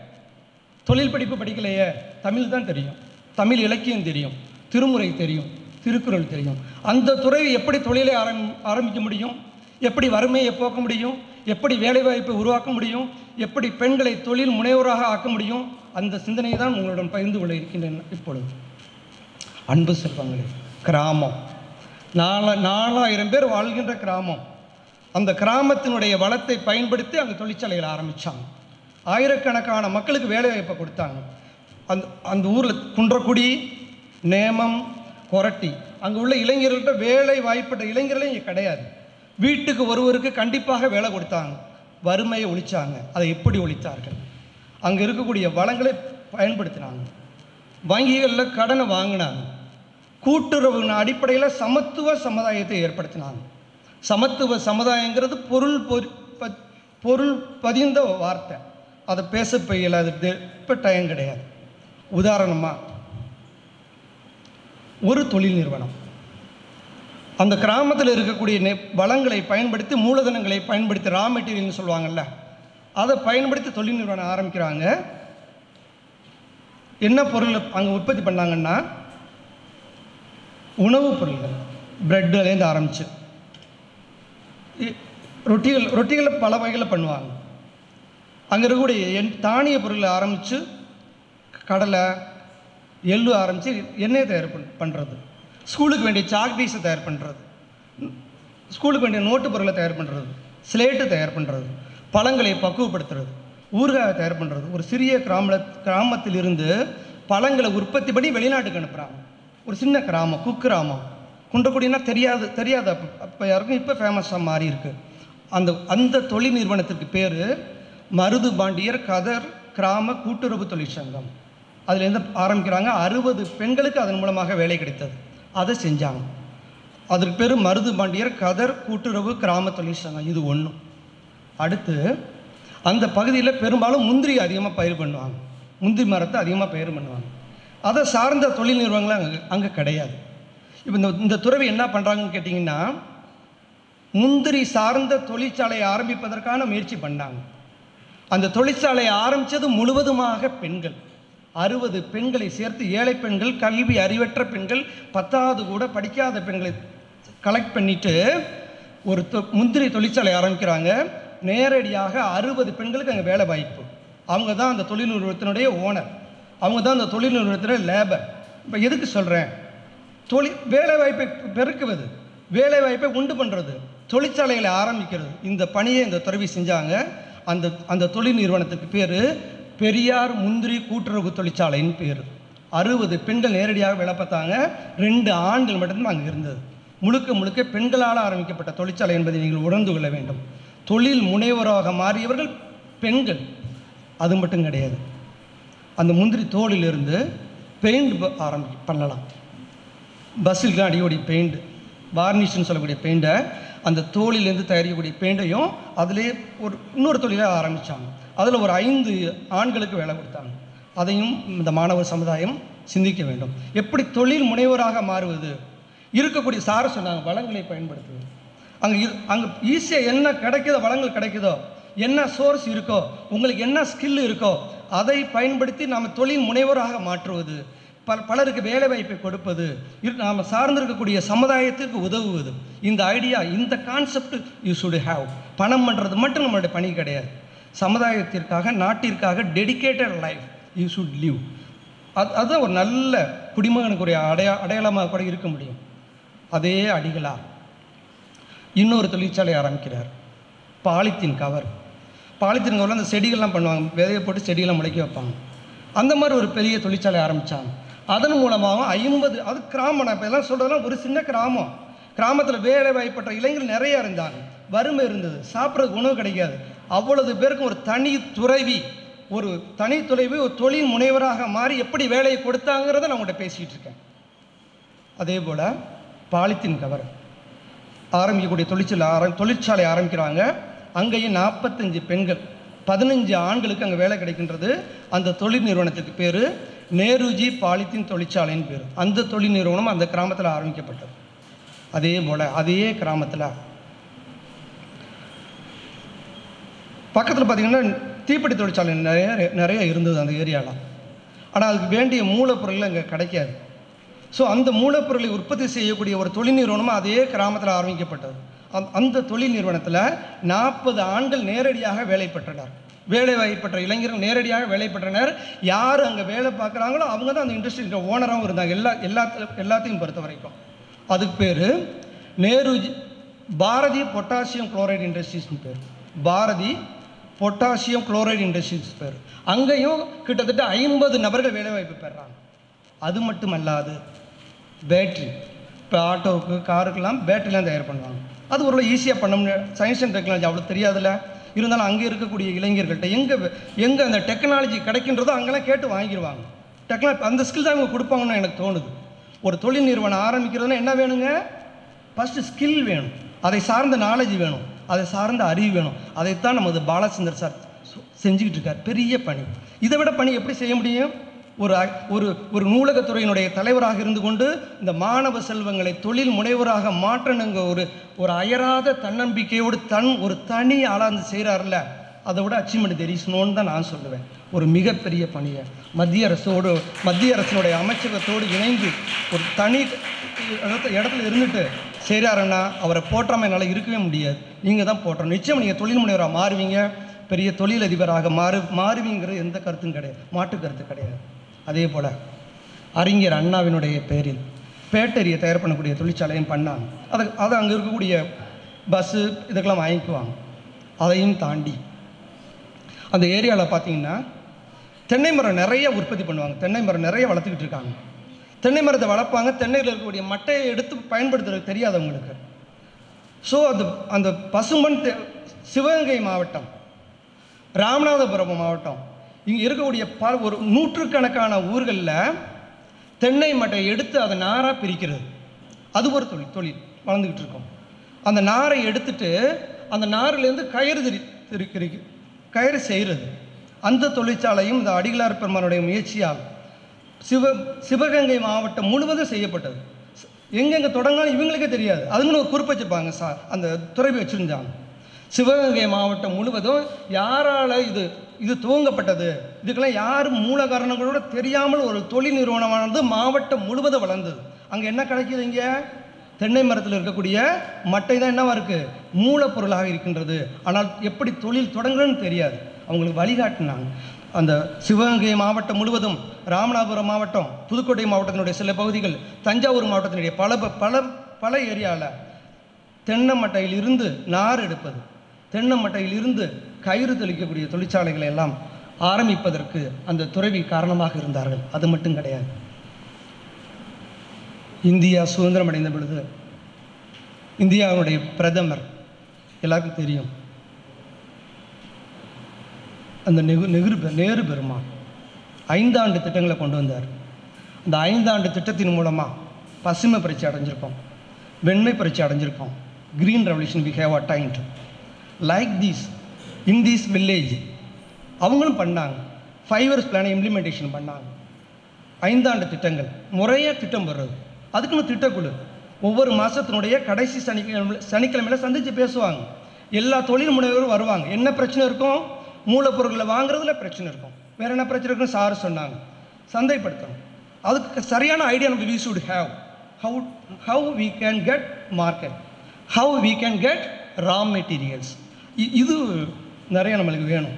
தொழில் படிப்பு படிக்கலையே தமிழ் தான் தெரியும் தமிழ் இலக்கியம் தெரியும் திருமுறை தெரியும் திருக்குறள் தெரியும் அந்த துறவி எப்படி தொழிலை ஆரம் ஆரம்பிக்க முடியும் எப்படி வறுமையை போக்க முடியும் எப்படி வேலைவாய்ப்பை உருவாக்க முடியும் எப்படி பெண்களை தொழில் முனைவோராக ஆக்க முடியும் அந்த சிந்தனையை தான் உங்களுடன் பகிர்ந்து கொள்ள இருக்கின்றேன் இப்பொழுது அன்பு செல்வங்களே கிராமம் நாலா நாலாயிரம் பேர் வாழ்கின்ற கிராமம் அந்த கிராமத்தினுடைய வளத்தை பயன்படுத்தி அங்கே தொழிற்சாலைகளை ஆரம்பித்தாங்க ஆயிரக்கணக்கான மக்களுக்கு வேலை வாய்ப்பை கொடுத்தாங்க அந்த அந்த ஊரில் குன்றக்குடி நேமம் கொரட்டி அங்கே உள்ள இளைஞர்கள்ட்ட வேலை வாய்ப்பட்ட இளைஞர்களே இங்கே கிடையாது வீட்டுக்கு ஒருவருக்கு கண்டிப்பாக வேலை கொடுத்தாங்க வறுமையை ஒழிச்சாங்க அதை எப்படி ஒழித்தார்கள் அங்கே இருக்கக்கூடிய வளங்களை பயன்படுத்தினாங்க வங்கிகளில் கடனை வாங்கினாங்க கூட்டுறவு அடிப்படையில் சமத்துவ சமுதாயத்தை ஏற்படுத்தினாங்க சமத்துவ சமுதாயங்கிறது பொருள் பொரு ப- பொருள் பதிந்த வார்த்தை அதை பேச பெய்யல அது இப்போ டைம் கிடையாது உதாரணமாக ஒரு தொழில் நிறுவனம் அந்த கிராமத்தில் இருக்கக்கூடிய நெ வளங்களை பயன்படுத்தி மூலதனங்களை பயன்படுத்தி ரா மெட்டீரியல்னு சொல்லுவாங்கல்ல அதை பயன்படுத்தி தொழில் நிறுவனம் ஆரம்பிக்கிறாங்க என்ன பொருள் அங்கே உற்பத்தி பண்ணாங்கன்னா உணவுப் பொருள்கள் ப்ரெட்டுலேருந்து ஆரம்பிச்சு இ- ரொட்டிகள் ரொட்டிகளை பல வகையில் பண்ணுவாங்க அங்கே இருக்கக்கூடிய எண் தானிய பொருளை ஆரம்பித்து கடலை எள்ளு ஆரம்பித்து எண்ணெய் தயார் பண் பண்ணுறது ஸ்கூலுக்கு வேண்டிய சாக் பீஸை தயார் பண்ணுறது ஸ்கூலுக்கு வேண்டிய நோட்டு பொருளை தயார் பண்ணுறது ஸ்லேட்டு தயார் பண்ணுறது பழங்களை பக்குவப்படுத்துறது ஊறுகாயை தயார் பண்ணுறது ஒரு சிறிய கிராம கிராமத்திலிருந்து பழங்களை உற்பத்தி பண்ணி வெளிநாட்டுக்கு அனுப்புகிறாங்க ஒரு சின்ன கிராமம் குக்கிராமம் குன்றக்குடினா தெரியாது தெரியாது அப்போ அப்போ யாருக்கும் இப்போ ஃபேமஸாக மாறி இருக்கு அந்த அந்த தொழில் நிறுவனத்திற்கு பேர் மருது பாண்டியர் கதர் கிராம கூட்டுறவு தொழிற்சங்கம் அதுலேருந்து ஆரம்பிக்கிறாங்க அறுபது பெண்களுக்கு அதன் மூலமாக வேலை கிடைத்தது அதை செஞ்சாங்க அதற்கு பேர் மருது பாண்டியர் கதர் கூட்டுறவு கிராம தொழிற்சங்கம் இது ஒன்று அடுத்து அந்த பகுதியில் பெரும்பாலும் முந்திரி அதிகமாக பயிர் பண்ணுவாங்க முந்திரி மரத்தை அதிகமாக பயிர் பண்ணுவாங்க அதை சார்ந்த தொழில் நிறுவனங்கள் அங்கே அங்கே கிடையாது இப்போ இந்த இந்த துறவி என்ன பண்ணுறாங்கன்னு கேட்டிங்கன்னா முந்திரி சார்ந்த தொழிற்சாலையை ஆரம்பிப்பதற்கான முயற்சி பண்ணாங்க அந்த தொழிற்சாலையை ஆரம்பித்தது முழுவதுமாக பெண்கள் அறுபது பெண்களை சேர்த்து ஏழை பெண்கள் கல்வி அறிவற்ற பெண்கள் பத்தாவது கூட படிக்காத பெண்களை கலெக்ட் பண்ணிட்டு ஒரு தொ- முந்திரி தொழிற்சாலை ஆரம்பிக்கிறாங்க நேரடியாக அறுபது பெண்களுக்கு அங்கே வேலை வாய்ப்பு அவங்க தான் அந்த தொழில் நிறுவனத்தினுடைய ஓனர் அவங்க தான் அந்த தொழில் நிறுவனத்தினுடைய லேபர் இப்போ எதுக்கு சொல்கிறேன் தொழில் வேலை வாய்ப்பை பெருக்குவது வேலை வாய்ப்பை உண்டு பண்ணுறது தொழிற்சாலைகளை ஆரம்பிக்கிறது இந்த பணியை இந்த துறவி செஞ்சாங்க அந்த அந்த தொழில் நிறுவனத்துக்கு பேர் பெரியார் முந்திரி கூட்டுறவு தொழிற்சாலைன்னு பேர் அறுபது பெண்கள் நேரடியாக வேலை பார்த்தாங்க ரெண்டு ஆண்கள் மட்டும்தான் அங்கே இருந்தது முழுக்க முழுக்க பெண்களால் ஆரம்பிக்கப்பட்ட தொழிற்சாலை என்பதை நீங்கள் உணர்ந்து கொள்ள வேண்டும் தொழில் முனைவராக மாறியவர்கள் பெண்கள் அது மட்டும் கிடையாது அந்த முந்திரி தோலிலிருந்து பெயிண்ட் ஆரம்பி பண்ணலாம் பஸ்ஸுக்கு அடியோடி பெயிண்ட் வார்னிஷ்னு சொல்லக்கூடிய பெயிண்டை அந்த தோலிலேருந்து தயாரிக்கக்கூடிய பெயிண்டையும் அதிலே ஒரு இன்னொரு தொழிலை ஆரம்பித்தாங்க அதில் ஒரு ஐந்து ஆண்களுக்கு வேலை கொடுத்தாங்க அதையும் இந்த மாணவர் சமுதாயம் சிந்திக்க வேண்டும் எப்படி தொழில் முனைவராக மாறுவது இருக்கக்கூடிய சார சொன்னாங்க வளங்களை பயன்படுத்துவது அங்கே இரு அங்கே ஈஸியாக என்ன கிடைக்குதோ வளங்கள் கிடைக்குதோ என்ன சோர்ஸ் இருக்கோ உங்களுக்கு என்ன ஸ்கில் இருக்கோ அதை பயன்படுத்தி நாம் தொழில் முனைவராக மாற்றுவது பல பலருக்கு வேலை வாய்ப்பை கொடுப்பது இரு நாம் சார்ந்திருக்கக்கூடிய சமுதாயத்திற்கு உதவுவது இந்த ஐடியா இந்த கான்செப்ட் யூ ஷுட் ஹேவ் பணம் பண்ணுறது மட்டும் நம்மளுடைய பணி கிடையாது சமுதாயத்திற்காக நாட்டிற்காக dedicated life you should live அது அதுதான் ஒரு நல்ல குடிமகனுக்குரிய அடையா அடையாளமாக கூட இருக்க முடியும் அதே அடிகளார் இன்னொரு தொழிற்சாலை ஆரம்பிக்கிறார் பாலித்தீன் கவர் பாலித்தீன் கவரில் அந்த செடிகள்லாம் பண்ணுவாங்க விதையை போட்டு செடிகளை முளைக்க வைப்பாங்க அந்த மாதிரி ஒரு பெரிய தொழிற்சாலை ஆரம்பித்தாங்க அதன் மூலமாக ஐம்பது அது கிராமம் நான் இப்போ எல்லாம் சொல்கிறதெல்லாம் ஒரு சின்ன கிராமம் கிராமத்தில் வேலை வாய்ப்பற்ற இளைஞர்கள் நிறைய இருந்தாங்க வறுமை இருந்தது சாப்பிட்றதுக்கு உணவு கிடைக்காது அவ்வளவு பேருக்கும் ஒரு தனி துறவி ஒரு தனி துறைவி ஒரு தொழில் முனைவராக மாறி எப்படி வேலையை கொடுத்தாங்கிறத நான் உங்கள்கிட்ட பேசிகிட்டு இருக்கேன் அதே போல் பாலித்தீன் கவர் ஆரம்பிக்கக்கூடிய தொழிற்சாலை ஆரம் தொழிற்சாலை ஆரம்பிக்கிறாங்க அங்கேயும் நாற்பத்தஞ்சு பெண்கள் பதினஞ்சு ஆண்களுக்கு அங்கே வேலை கிடைக்கின்றது அந்த தொழில் நிறுவனத்துக்கு பேர் நேருஜி பாலித்தீன் தொழிற்சாலைன்னு பேர் அந்த தொழில் நிறுவனம் அந்த கிராமத்தில் ஆரம்பிக்கப்பட்டது அதே போல் அதே கிராமத்தில் பக்கத்தில் பார்த்தீங்கன்னா தீப்பெட்டி தொழிற்சாலை நிறைய நிறைய இருந்தது அந்த ஏரியாவில் ஆனால் அதுக்கு வேண்டிய மூலப்பொருள் அங்கே கிடைக்காது ஸோ அந்த மூலப்பொருளை உற்பத்தி செய்யக்கூடிய ஒரு தொழில் நிறுவனமும் அதே கிராமத்தில் ஆரம்பிக்கப்பட்டது அந்த அந்த தொழில் நிறுவனத்தில் நாற்பது ஆண்கள் நேரடியாக வேலை பெற்றனர் வேலை வாய்ப்பற்ற இளைஞர்கள் நேரடியாக வேலை பெற்றனர் யார் அங்கே வேலை பார்க்குறாங்களோ அவங்க தான் அந்த இண்டஸ்ட்ரி ஓனராகவும் இருந்தாங்க எல்லா எல்லாத்துல எல்லாத்தையும் பொறுத்த வரைக்கும் அதுக்கு பேர் நேருஜி பாரதி பொட்டாசியம் குளோரைடு இண்டஸ்ட்ரீஸ்னு பேர் பாரதி பொட்டாசியம் குளோரைடு இண்டஸ்ட்ரீஸ் பேர் அங்கேயும் கிட்டத்தட்ட ஐம்பது நபர்கள் வேலைவாய்ப்பு பெறாங்க அது மட்டுமல்லாது பேட்ரி இப்போ ஆட்டோவுக்கு காருக்கெல்லாம் பேட்டரிலாம் தயார் பண்ணுவாங்க அது ஒரு ஈஸியாக பண்ண முடியாது சயின்ஸ் அண்ட் டெக்னாலஜி அவ்வளோ தெரியாதுல்ல இருந்தாலும் அங்கே இருக்கக்கூடிய இளைஞர்கள்ட்ட எங்கே எங்கே அந்த டெக்னாலஜி கிடைக்கின்றதோ அங்கெல்லாம் கேட்டு வாங்கிடுவாங்க டெக்னாலஜி அந்த ஸ்கில் தான் இவங்க கொடுப்பாங்கன்னு எனக்கு தோணுது ஒரு தொழில் நிறுவனம் ஆரம்பிக்கிறதுனா என்ன வேணுங்க ஃபஸ்ட்டு ஸ்கில் வேணும் அதை சார்ந்த நாலேஜ் வேணும் அதை சார்ந்த அறிவு வேணும் அதைத்தான் நமது பாலச்சந்தர் சார் செ- செஞ்சுக்கிட்டு இருக்கார் பெரிய பணி இதை விட பணி எப்படி செய்ய முடியும் ஒரு அ- ஒரு ஒரு நூலகத்துறையினுடைய தலைவராக இருந்து கொண்டு இந்த மாணவ செல்வங்களை தொழில் முனைவராக மாற்றணுங்க ஒரு ஒரு அயராத தன்னம்பிக்கையோடு தன் ஒரு தனி ஆளாந்து செய்கிறார்ல அதை விட அச்சீவ்மெண்ட் தெரிசணும்னு தான் நான் சொல்லுவேன் ஒரு மிகப்பெரிய பணியை மத்திய அரசோடு மத்திய அரசினுடைய அமைச்சகத்தோடு இணைந்து ஒரு தனி இடத்துல இடத்துல இருந்துட்டு செய்கிறாருன்னா அவரை போற்றாம என்னால் இருக்கவே முடியாது நீங்கள் தான் போற்றணும் நிச்சயம் நீங்கள் தொழில் முனைவராக மாறுவீங்க பெரிய தொழிலதிபராக மாறு மாறுவீங்கிறது எந்த கருத்தும் கிடையாது மாற்று கருத்து கிடையாது அதே போல் அறிஞர் அண்ணாவினுடைய பேரில் பேட்டரியை தயார் பண்ணக்கூடிய தொழிற்சாலையும் பண்ணாங்க அதை அதை அங்கே இருக்கக்கூடிய பஸ்ஸு இதுக்கெல்லாம் வாங்கிக்குவாங்க அதையும் தாண்டி அந்த ஏரியாவில் பார்த்தீங்கன்னா தென்னை மரம் நிறைய உற்பத்தி பண்ணுவாங்க தென்னை மரம் நிறைய வளர்த்துக்கிட்டு இருக்காங்க தென்னை மரத்தை வளர்ப்பாங்க தென்னையில் இருக்கக்கூடிய மட்டையை எடுத்து பயன்படுத்துறது தெரியாதவங்களுக்கு ஸோ அந்த அந்த பசும்பன் தெ- சிவகங்கை மாவட்டம் ராமநாதபுரம் மாவட்டம் இங்கே இருக்கக்கூடிய பல ஒரு நூற்றுக்கணக்கான ஊர்களில் தென்னை மட்டையை எடுத்து அதை நாராக பிரிக்கிறது அது ஒரு தொழில் தொழில் வளர்ந்துக்கிட்டு இருக்கோம் அந்த நாரை எடுத்துட்டு அந்த நாரிலேருந்து கயிறு திரி திரி திரி- கயிறு செய்கிறது அந்த தொழிற்சாலையும் இந்த அடிகளார் பெருமானுடைய முயற்சியால் சிவ சிவகங்கை மாவட்டம் முழுவதும் செய்யப்பட்டது எங்கெங்கே தொடங்கினாலும் இவங்களுக்கே தெரியாது அதுங்கன்னு ஒரு குறிப்பு வச்சுருப்பாங்க சா அந்த துறைவி வச்சுருந்தாங்க சிவகங்கை மாவட்டம் முழுவதும் யாரால் இது இது துவங்கப்பட்டது இதுக்கெல்லாம் யார் மூல காரணங்களோட தெரியாமல் ஒரு தொழில் நிறுவனமானது மாவட்டம் முழுவதும் வளர்ந்தது அங்கே என்ன கிடைக்குது இங்கே தென்னை மரத்தில் இருக்கக்கூடிய மட்டை தான் என்னவா இருக்குது மூலப்பொருளாக இருக்கின்றது ஆனால் எப்படி தொழில் தொடங்குறதுன்னு தெரியாது அவங்களுக்கு வழிகாட்டினாங்க அந்த சிவகங்கை மாவட்டம் முழுவதும் ராமநாதபுரம் மாவட்டம் புதுக்கோட்டை மாவட்டத்தினுடைய சில பகுதிகள் தஞ்சாவூர் மாவட்டத்தினுடைய பல ப- பல பல ஏரியாவில் தென்னை மட்டையில் இருந்து நார் எடுப்பது தென்னை மட்டையில் இருந்து கயிறு தெளிக்கக்கூடிய தொழிற்சாலைகளை எல்லாம் ஆரம்பிப்பதற்கு அந்த துறவி காரணமாக இருந்தார்கள் அது மட்டும் கிடையாது இந்தியா சுதந்திரம் அடைந்த பொழுது இந்தியாவுடைய பிரதமர் எல்லாருக்கும் தெரியும் அந்த நெகு நெஹ்ரு பெ- நேரு பெருமான் ஐந்தாண்டு திட்டங்களை கொண்டு வந்தார் அந்த ஐந்தாண்டு திட்டத்தின் மூலமாக பசுமை பரீட்சை அடைஞ்சிருக்கோம் வெண்மை பரீட்சை அடைஞ்சிருக்கோம் green revolution we have attained like these in these village அவங்களும் பண்ணாங்க ஃபைவ் இயர்ஸ் பிளானை இம்ப்ளிமெண்டேஷன் பண்ணாங்க ஐந்தாண்டு திட்டங்கள் முறையாக திட்டம் வர்றது அதுக்குன்னு திட்டக்குழு ஒவ்வொரு மாதத்தினுடைய கடைசி சனிக்கிழமை சனிக்கிழமையில சந்தித்து பேசுவாங்க எல்லா தொழில் முனைவரும் வருவாங்க என்ன பிரச்சனை இருக்கும் மூலப்பொருட்களை வாங்குறதுல பிரச்சனை இருக்கும் வேற என்ன பிரச்சனை இருக்குன்னு சார் சொன்னாங்க சந்தைப்படுத்தணும் அதுக்கு சரியான ஐடியா நம்ம we should have how how we can get market how we can get raw materials இது நிறைய நம்மளுக்கு வேணும்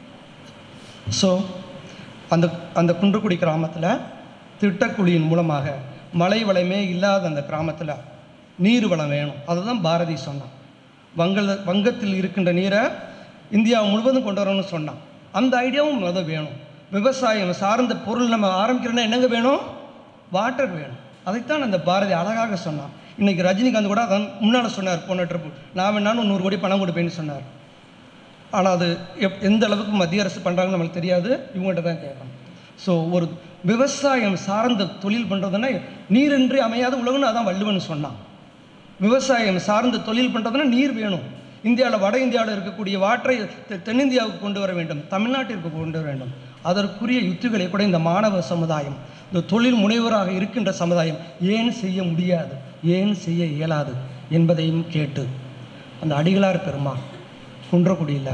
ஸோ அந்த அந்த குன்றக்குடி கிராமத்தில் திட்டக்குழியின் மூலமாக மழை வளமே இல்லாத அந்த கிராமத்தில் நீர் வளம் வேணும் அதை தான் பாரதி சொன்னான் வங்கல வங்கத்தில் இருக்கின்ற நீரை இந்தியா முழுவதும் கொண்டு வரணும்னு சொன்னான் அந்த ஐடியாவும் முத வேணும் விவசாயம் சார்ந்த பொருள் நம்ம ஆரம்பிக்கிறோன்னா என்னங்க வேணும் வாட்டர் வேணும் அதைத்தான் அந்த பாரதி அழகாக சொன்னான் இன்னைக்கு ரஜினிகாந்த் கூட அதான் முன்னால் சொன்னார் போன ட்ரிப்பு நான் வேணாலும் நூறு கோடி பணம் கொடுப்பேன்னு சொன்னார் ஆனால் அது எப் எந்த அளவுக்கு மத்திய அரசு பண்ணுறாங்கன்னு நம்மளுக்கு தெரியாது இவங்கள்ட்ட தான் கேட்கணும் ஸோ ஒரு விவசாயம் சார்ந்த தொழில் பண்ணுறதுன்னா நீரின்றி அமையாத உலகம்னு அதான் வள்ளுவன் சொன்னான் விவசாயம் சார்ந்த தொழில் பண்ணுறதுன்னா நீர் வேணும் இந்தியாவில் வட இந்தியாவில் இருக்கக்கூடிய வாற்றை தெ- தென்னிந்தியாவுக்கு கொண்டு வர வேண்டும் தமிழ்நாட்டிற்கு கொண்டு வர வேண்டும் அதற்குரிய யுத்திகளை கூட இந்த மாணவ சமுதாயம் இந்த தொழில் முனைவராக இருக்கின்ற சமுதாயம் ஏன் செய்ய முடியாது ஏன் செய்ய இயலாது என்பதையும் கேட்டு அந்த அடிகளார் பெருமாள் குன்றக்குடியில்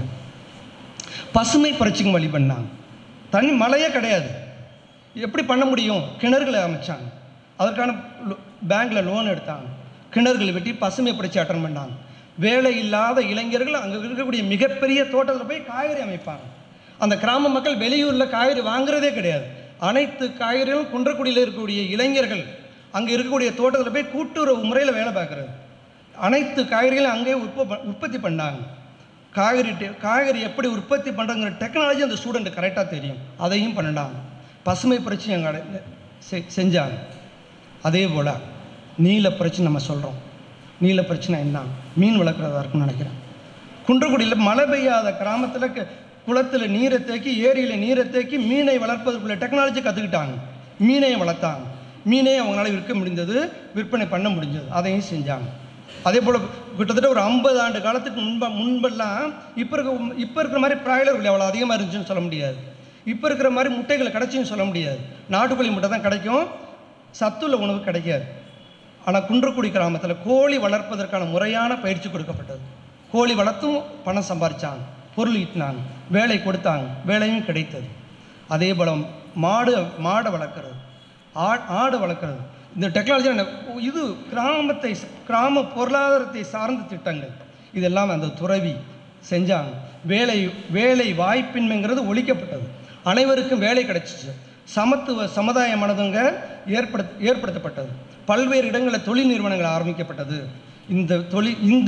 பசுமை புரட்சிக்கு வழி பண்ணாங்க தண்ணி மழையே கிடையாது எப்படி பண்ண முடியும் கிணறுகளை அமைச்சாங்க அதற்கான பேங்க்கில் லோன் எடுத்தாங்க கிணறுகளை வெட்டி பசுமை புரட்சி அட்டன் பண்ணாங்க வேலை இல்லாத இளைஞர்கள் அங்கே இருக்கக்கூடிய மிகப்பெரிய தோட்டத்தில் போய் காய்கறி அமைப்பாங்க அந்த கிராம மக்கள் வெளியூரில் காய்கறி வாங்குறதே கிடையாது அனைத்து காய்கறிகளும் குன்றக்குடியில் இருக்கக்கூடிய இளைஞர்கள் அங்கே இருக்கக்கூடிய தோட்டத்தில் போய் கூட்டுறவு முறையில் வேலை பார்க்குறது அனைத்து காய்கறிகளும் அங்கேயே உற்ப உற்பத்தி பண்ணாங்க காய்கறி டெ- காய்கறி எப்படி உற்பத்தி பண்ணுறங்கிற டெக்னாலஜி அந்த ஸ்டூடெண்ட் கரெக்டாக தெரியும் அதையும் பண்ணினாங்க பசுமை புரட்சி அங்கே செ- செஞ்சாங்க அதே போல் நீல புரட்சி நம்ம சொல்கிறோம் நீல பிரச்சனை என்ன மீன் வளர்க்குறதா இருக்குன்னு நினைக்கிறேன் குன்றக்குடியில் மழை பெய்யாத கிராமத்தில் குளத்தில் நீரை தேக்கி ஏரியில் நீரை தேக்கி மீனை வளர்ப்பதற்குள்ள டெக்னாலஜி கற்றுக்கிட்டாங்க மீனையும் வளர்த்தாங்க மீனையும் அவங்களால விற்க முடிந்தது விற்பனை பண்ண முடிஞ்சது அதையும் செஞ்சாங்க அதே போல் கிட்டத்தட்ட ஒரு ஐம்பது ஆண்டு காலத்துக்கு முன்ப முன்பெல்லாம் இப்போ இருக்க இப்போ இருக்கிற மாதிரி பிராய்லர் விலை அவ்வளோ அதிகமாக இருந்துச்சுன்னு சொல்ல முடியாது இப்போ இருக்கிற மாதிரி முட்டைகள் கிடைச்சுன்னு சொல்ல முடியாது நாட்டுக்கோழி முட்டை தான் கிடைக்கும் சத்துள்ள உணவு கிடைக்காது ஆனால் குன்றக்குடி கிராமத்தில் கோழி வளர்ப்பதற்கான முறையான பயிற்சி கொடுக்கப்பட்டது கோழி வளர்த்தும் பணம் சம்பாரிச்சாங்க பொருள் ஈட்டினாங்க வேலை கொடுத்தாங்க வேலையும் கிடைத்தது அதே போல் மாடு மாடை வளர்க்குறது ஆ ஆடு வளர்க்குறது இந்த டெக்னாலஜி இது கிராமத்தை கிராம பொருளாதாரத்தை சார்ந்த திட்டங்கள் இதெல்லாம் அந்த துறவி செஞ்சாங்க வேலை வேலை வாய்ப்பின்மைங்கிறது ஒழிக்கப்பட்டது அனைவருக்கும் வேலை கிடைச்சிச்சு சமத்துவ சமுதாயமானதுங்க ஏற்படுத்த ஏற்படுத்தப்பட்டது பல்வேறு இடங்களில் தொழில் நிறுவனங்கள் ஆரம்பிக்கப்பட்டது இந்த தொழில் இந்த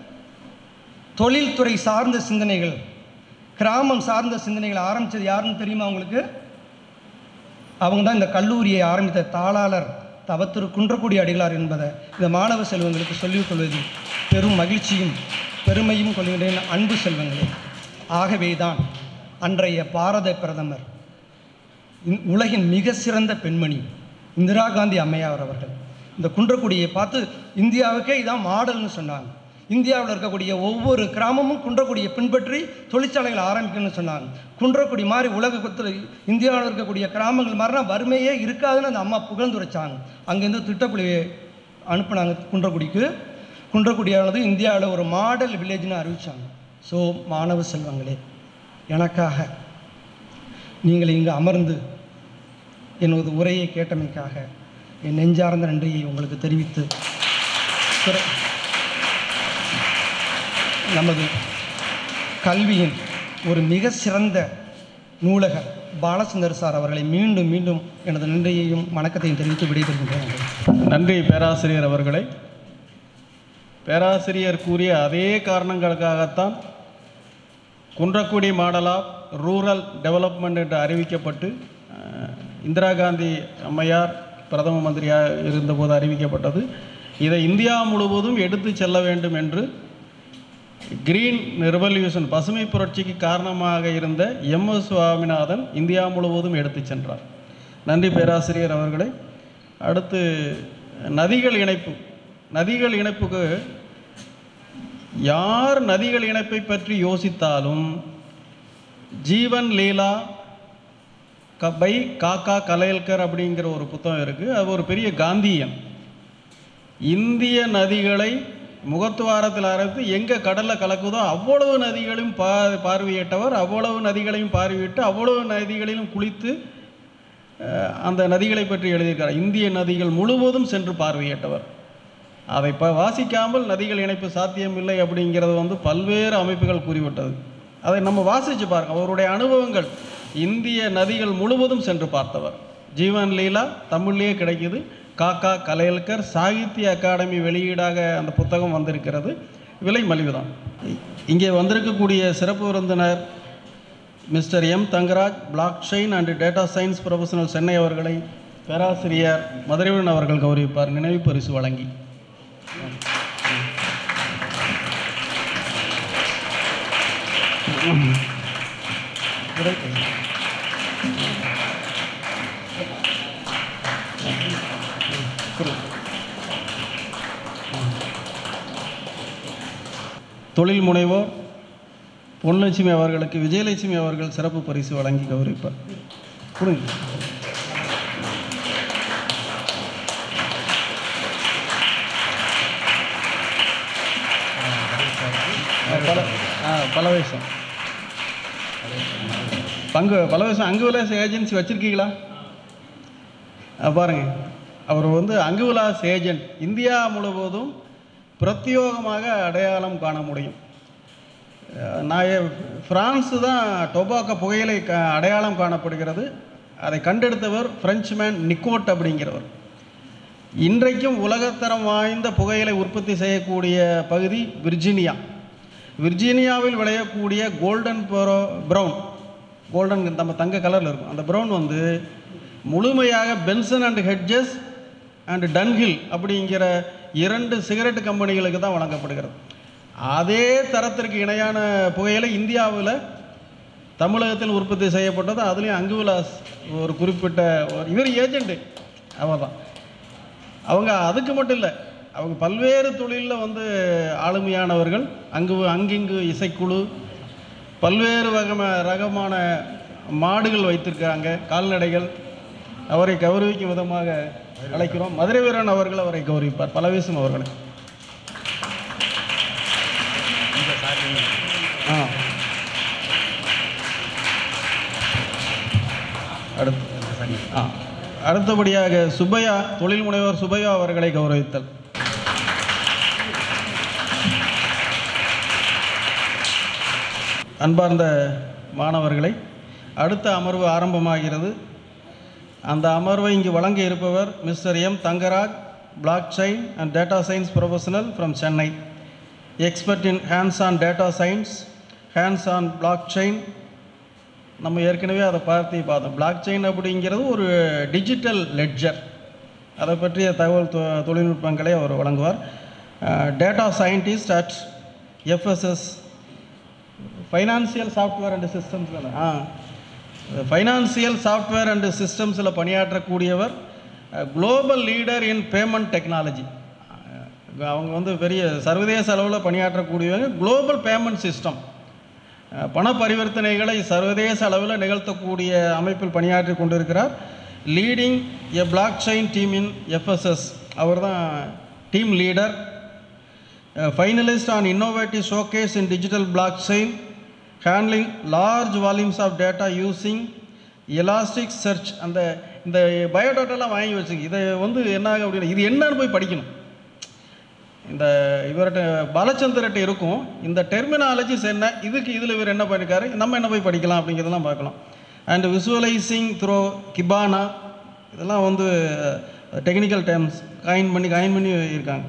தொழில்துறை சார்ந்த சிந்தனைகள் கிராமம் சார்ந்த சிந்தனைகள் ஆரம்பித்தது யாருன்னு தெரியுமா உங்களுக்கு அவங்க தான் இந்த கல்லூரியை ஆரம்பித்த தாளாளர் தவத்திரு குன்றக்குடி அடிகளார் என்பதை இந்த மாணவ செல்வங்களுக்கு சொல்லிக் கொள்வதில் பெரும் மகிழ்ச்சியும் பெருமையும் கொள்கின்றேன் அன்பு செல்வங்களே ஆகவே தான் அன்றைய பாரத பிரதமர் இந்- உலகின் மிக சிறந்த பெண்மணி இந்திரா காந்தி அம்மையார் அவர்கள் இந்த குன்றக்குடியை பார்த்து இந்தியாவுக்கே இதான் மாடல்னு சொன்னாங்க இந்தியாவில் இருக்கக்கூடிய ஒவ்வொரு கிராமமும் குன்றக்குடியை பின்பற்றி தொழிற்சாலைகளை ஆரம்பிக்கணும்னு சொன்னாங்க குன்றக்குடி மாதிரி உலகத்தில் இந்தியாவில் இருக்கக்கூடிய கிராமங்கள் மாதிரினா வறுமையே இருக்காதுன்னு அந்த அம்மா புகழ்ந்துரைச்சாங்க அங்கேருந்து திட்டக்குழியை அனுப்புனாங்க குன்றக்குடிக்கு குன்றக்குடியானது இந்தியாவில் ஒரு மாடல் வில்லேஜ்னு அறிவிச்சாங்க ஸோ மாணவ செல்வங்களே எனக்காக நீங்கள் இங்கு அமர்ந்து எனது உரையை கேட்டமைக்காக என் நெஞ்சார்ந்த நன்றியை உங்களுக்கு தெரிவித்து பிற- நமது கல்வியின் ஒரு மிக சிறந்த நூலகர் பாலசுந்தர் சார் அவர்களை மீண்டும் மீண்டும் எனது நன்றியையும் வணக்கத்தையும் தெரிவித்து விடைபெறுகின்றேன் நன்றி பேராசிரியர் அவர்களை பேராசிரியர் கூறிய அதே காரணங்களுக்காகத்தான் Kundrakudi model of rural development என்று அறிவிக்கப்பட்டு அஹ், இந்திரா காந்தி அம்மையார் பிரதம மந்திரியாக இருந்தபோது அறிவிக்கப்பட்டது இதை இந்தியா முழுவதும் எடுத்து செல்ல வேண்டும் என்று கிரீன் ரெவல்யூஷன் பசுமை புரட்சிக்கு காரணமாக இருந்த எம் எஸ் சுவாமிநாதன் இந்தியா முழுவதும் எடுத்து சென்றார் நன்றி பேராசிரியர் அவர்களே அடுத்து நதிகள் இணைப்பு நதிகள் இணைப்புக்கு யார் நதிகள் இணைப்பை பற்றி யோசித்தாலும் ஜீவன் லீலா க பை காக்கா கலையல்கர் அப்படிங்கிற ஒரு புத்தகம் இருக்குது அது ஒரு பெரிய காந்தியன் இந்திய நதிகளை முகத்துவாரத்தில் ஆரம்பித்து எங்கே கடலில் கலக்குதோ அவ்வளவு நதிகளையும் பா பார்வையிட்டவர் அவ்வளவு நதிகளையும் பார்வையிட்டு அவ்வளவு நதிகளிலும் குளித்து அஹ், அந்த நதிகளை பற்றி எழுதியிருக்கிறார் இந்திய நதிகள் முழுவதும் சென்று பார்வையிட்டவர் அதை ப வாசிக்காமல் நதிகள் இணைப்பு சாத்தியமில்லை அப்படிங்கிறது வந்து பல்வேறு அமைப்புகள் கூறிவிட்டது அதை நம்ம வாசித்து பாருங்க அவருடைய அனுபவங்கள் இந்திய நதிகள் முழுவதும் சென்று பார்த்தவர் ஜீவன் லீலா தமிழ்லேயே கிடைக்குது காக்கா கலையல்கர் சாகித்ய அகாடமி வெளியீடாக அந்த புத்தகம் வந்திருக்கிறது விலை மலிவுதான் இங்கே வந்திருக்கக்கூடிய சிறப்பு விருந்தினர் mister M Thangaraj blockchain and data science professional Chennai அவர்களை பேராசிரியர் மதுரைவன் அவர்கள் கௌரவிப்பார் நினைவு பரிசு வழங்கி தொழில் முனைவோர் பொன்லட்சுமி அவர்களுக்கு விஜயலட்சுமி அவர்கள் சிறப்பு பரிசு வழங்கி கௌரவிப்பார் கொடுங்க ஆ, பல ஆ பலவேசம் பங்கு பலவேசம் அங்கு விலாச ஏஜென்சி வச்சுருக்கீங்களா ஆ, பாருங்க அவர் வந்து அங்கு விலாஸ் ஏஜென்ட் இந்தியா முழுவதும் பிரத்யோகமாக அடையாளம் காண முடியும் அஹ் நான் ஏ- பிரான்ஸு தான் டொபாக்கோ புகையிலை க அடையாளம் காணப்படுகிறது அதை கண்டெடுத்தவர் பிரெஞ்சுமேன் நிக்கோட் அப்படிங்கிறவர் இன்றைக்கும் உலகத்தரம் வாய்ந்த புகையிலை உற்பத்தி செய்யக்கூடிய பகுதி விர்ஜீனியா விர்ஜீனியாவில் விளையக்கூடிய கோல்டன் ப்ரோ ப்ரௌன் கோல்டன் நம்ம தங்க கலரில் இருக்கும் அந்த ப்ரௌன் வந்து முழுமையாக Benson and Hedges and Dunhill அப்படிங்கிற இரண்டு சிகரெட் கம்பெனிகளுக்கு தான் வழங்கப்படுகிறது அதே தரத்திற்கு இணையான புகையிலை இந்தியாவில் தமிழகத்தில் உற்பத்தி செய்யப்பட்டது அதுலேயும் அங்குவிலாஸ் ஒரு குறிப்பிட்ட ஒரு இவர் ஏஜெண்ட்டு அவர் தான் அவங்க அதுக்கு மட்டும் இல்லை அவங்க பல்வேறு தொழிலில் வந்து ஆளுமையானவர்கள் அங்கு அங்கிங்கு இசைக்குழு பல்வேறு வகம ரகமான மாடுகள் வைத்திருக்காங்க கால்நடைகள் அவரை கௌரவிக்கும் விதமாக அழைக்கிறோம் மதுரை வீரன் அவர்கள் அவரை கௌரவிப்பார் பலவேசம் அவர்களை ஆ அடுத்து ஆ அடுத்தபடியாக சுப்பையா தொழில் முனைவர் சுப்பையா அவர்களை கௌரவித்தல் அன்பார்ந்த மாணவர்களை அடுத்த அமர்வு ஆரம்பமாகிறது அந்த அமர்வை இங்கு வழங்க இருப்பவர் mister M Thangaraj blockchain and data science professional from Chennai expert in hands on data science hands on blockchain நம்ம ஏற்கனவே அதை பார்த்து பார்த்தோம் பிளாக் செயின் அப்படிங்கிறது ஒரு டிஜிட்டல் லெட்ஜர் அதை பற்றிய தகவல் தொ- தொழில்நுட்பங்களை அவர் வழங்குவார் data scientist at FSS financial software and systems ah financial software and சிஸ்டம்ஸில் பணியாற்றக்கூடியவர் global leader in payment technology அவங்க வந்து பெரிய சர்வதேச அளவில் பணியாற்றக்கூடியவங்க குளோபல் பேமெண்ட் சிஸ்டம் பண பரிவர்த்தனைகளை சர்வதேச அளவில் நிகழ்த்தக்கூடிய அமைப்பில் பணியாற்றி கொண்டிருக்கிறார் leading a blockchain team in FSS அவர் தான் team leader finalist on innovative showcase in digital blockchain handling large volumes of data using elastic search அந்த இந்த பயோடேட்டாலாம் வாங்கி வச்சுங்க இதை வந்து என்ன ஆகும் அப்படின்னா இது என்னன்னு போய் படிக்கணும் இந்த இவர்கிட்ட பாலச்சந்திரட்ட இருக்கும் இந்த டெர்மினாலஜிஸ் என்ன இதுக்கு இதில் இவர் என்ன பண்ணியிருக்காரு நம்ம என்ன போய் படிக்கலாம் அப்படிங்கிறதெல்லாம் பார்க்கலாம் அண்ட் விசுவலைசிங் த்ரோ கிபானா இதெல்லாம் வந்து டெக்னிக்கல் டேர்ம்ஸ் காயின் பண்ணி காயின் பண்ணி இருக்காங்க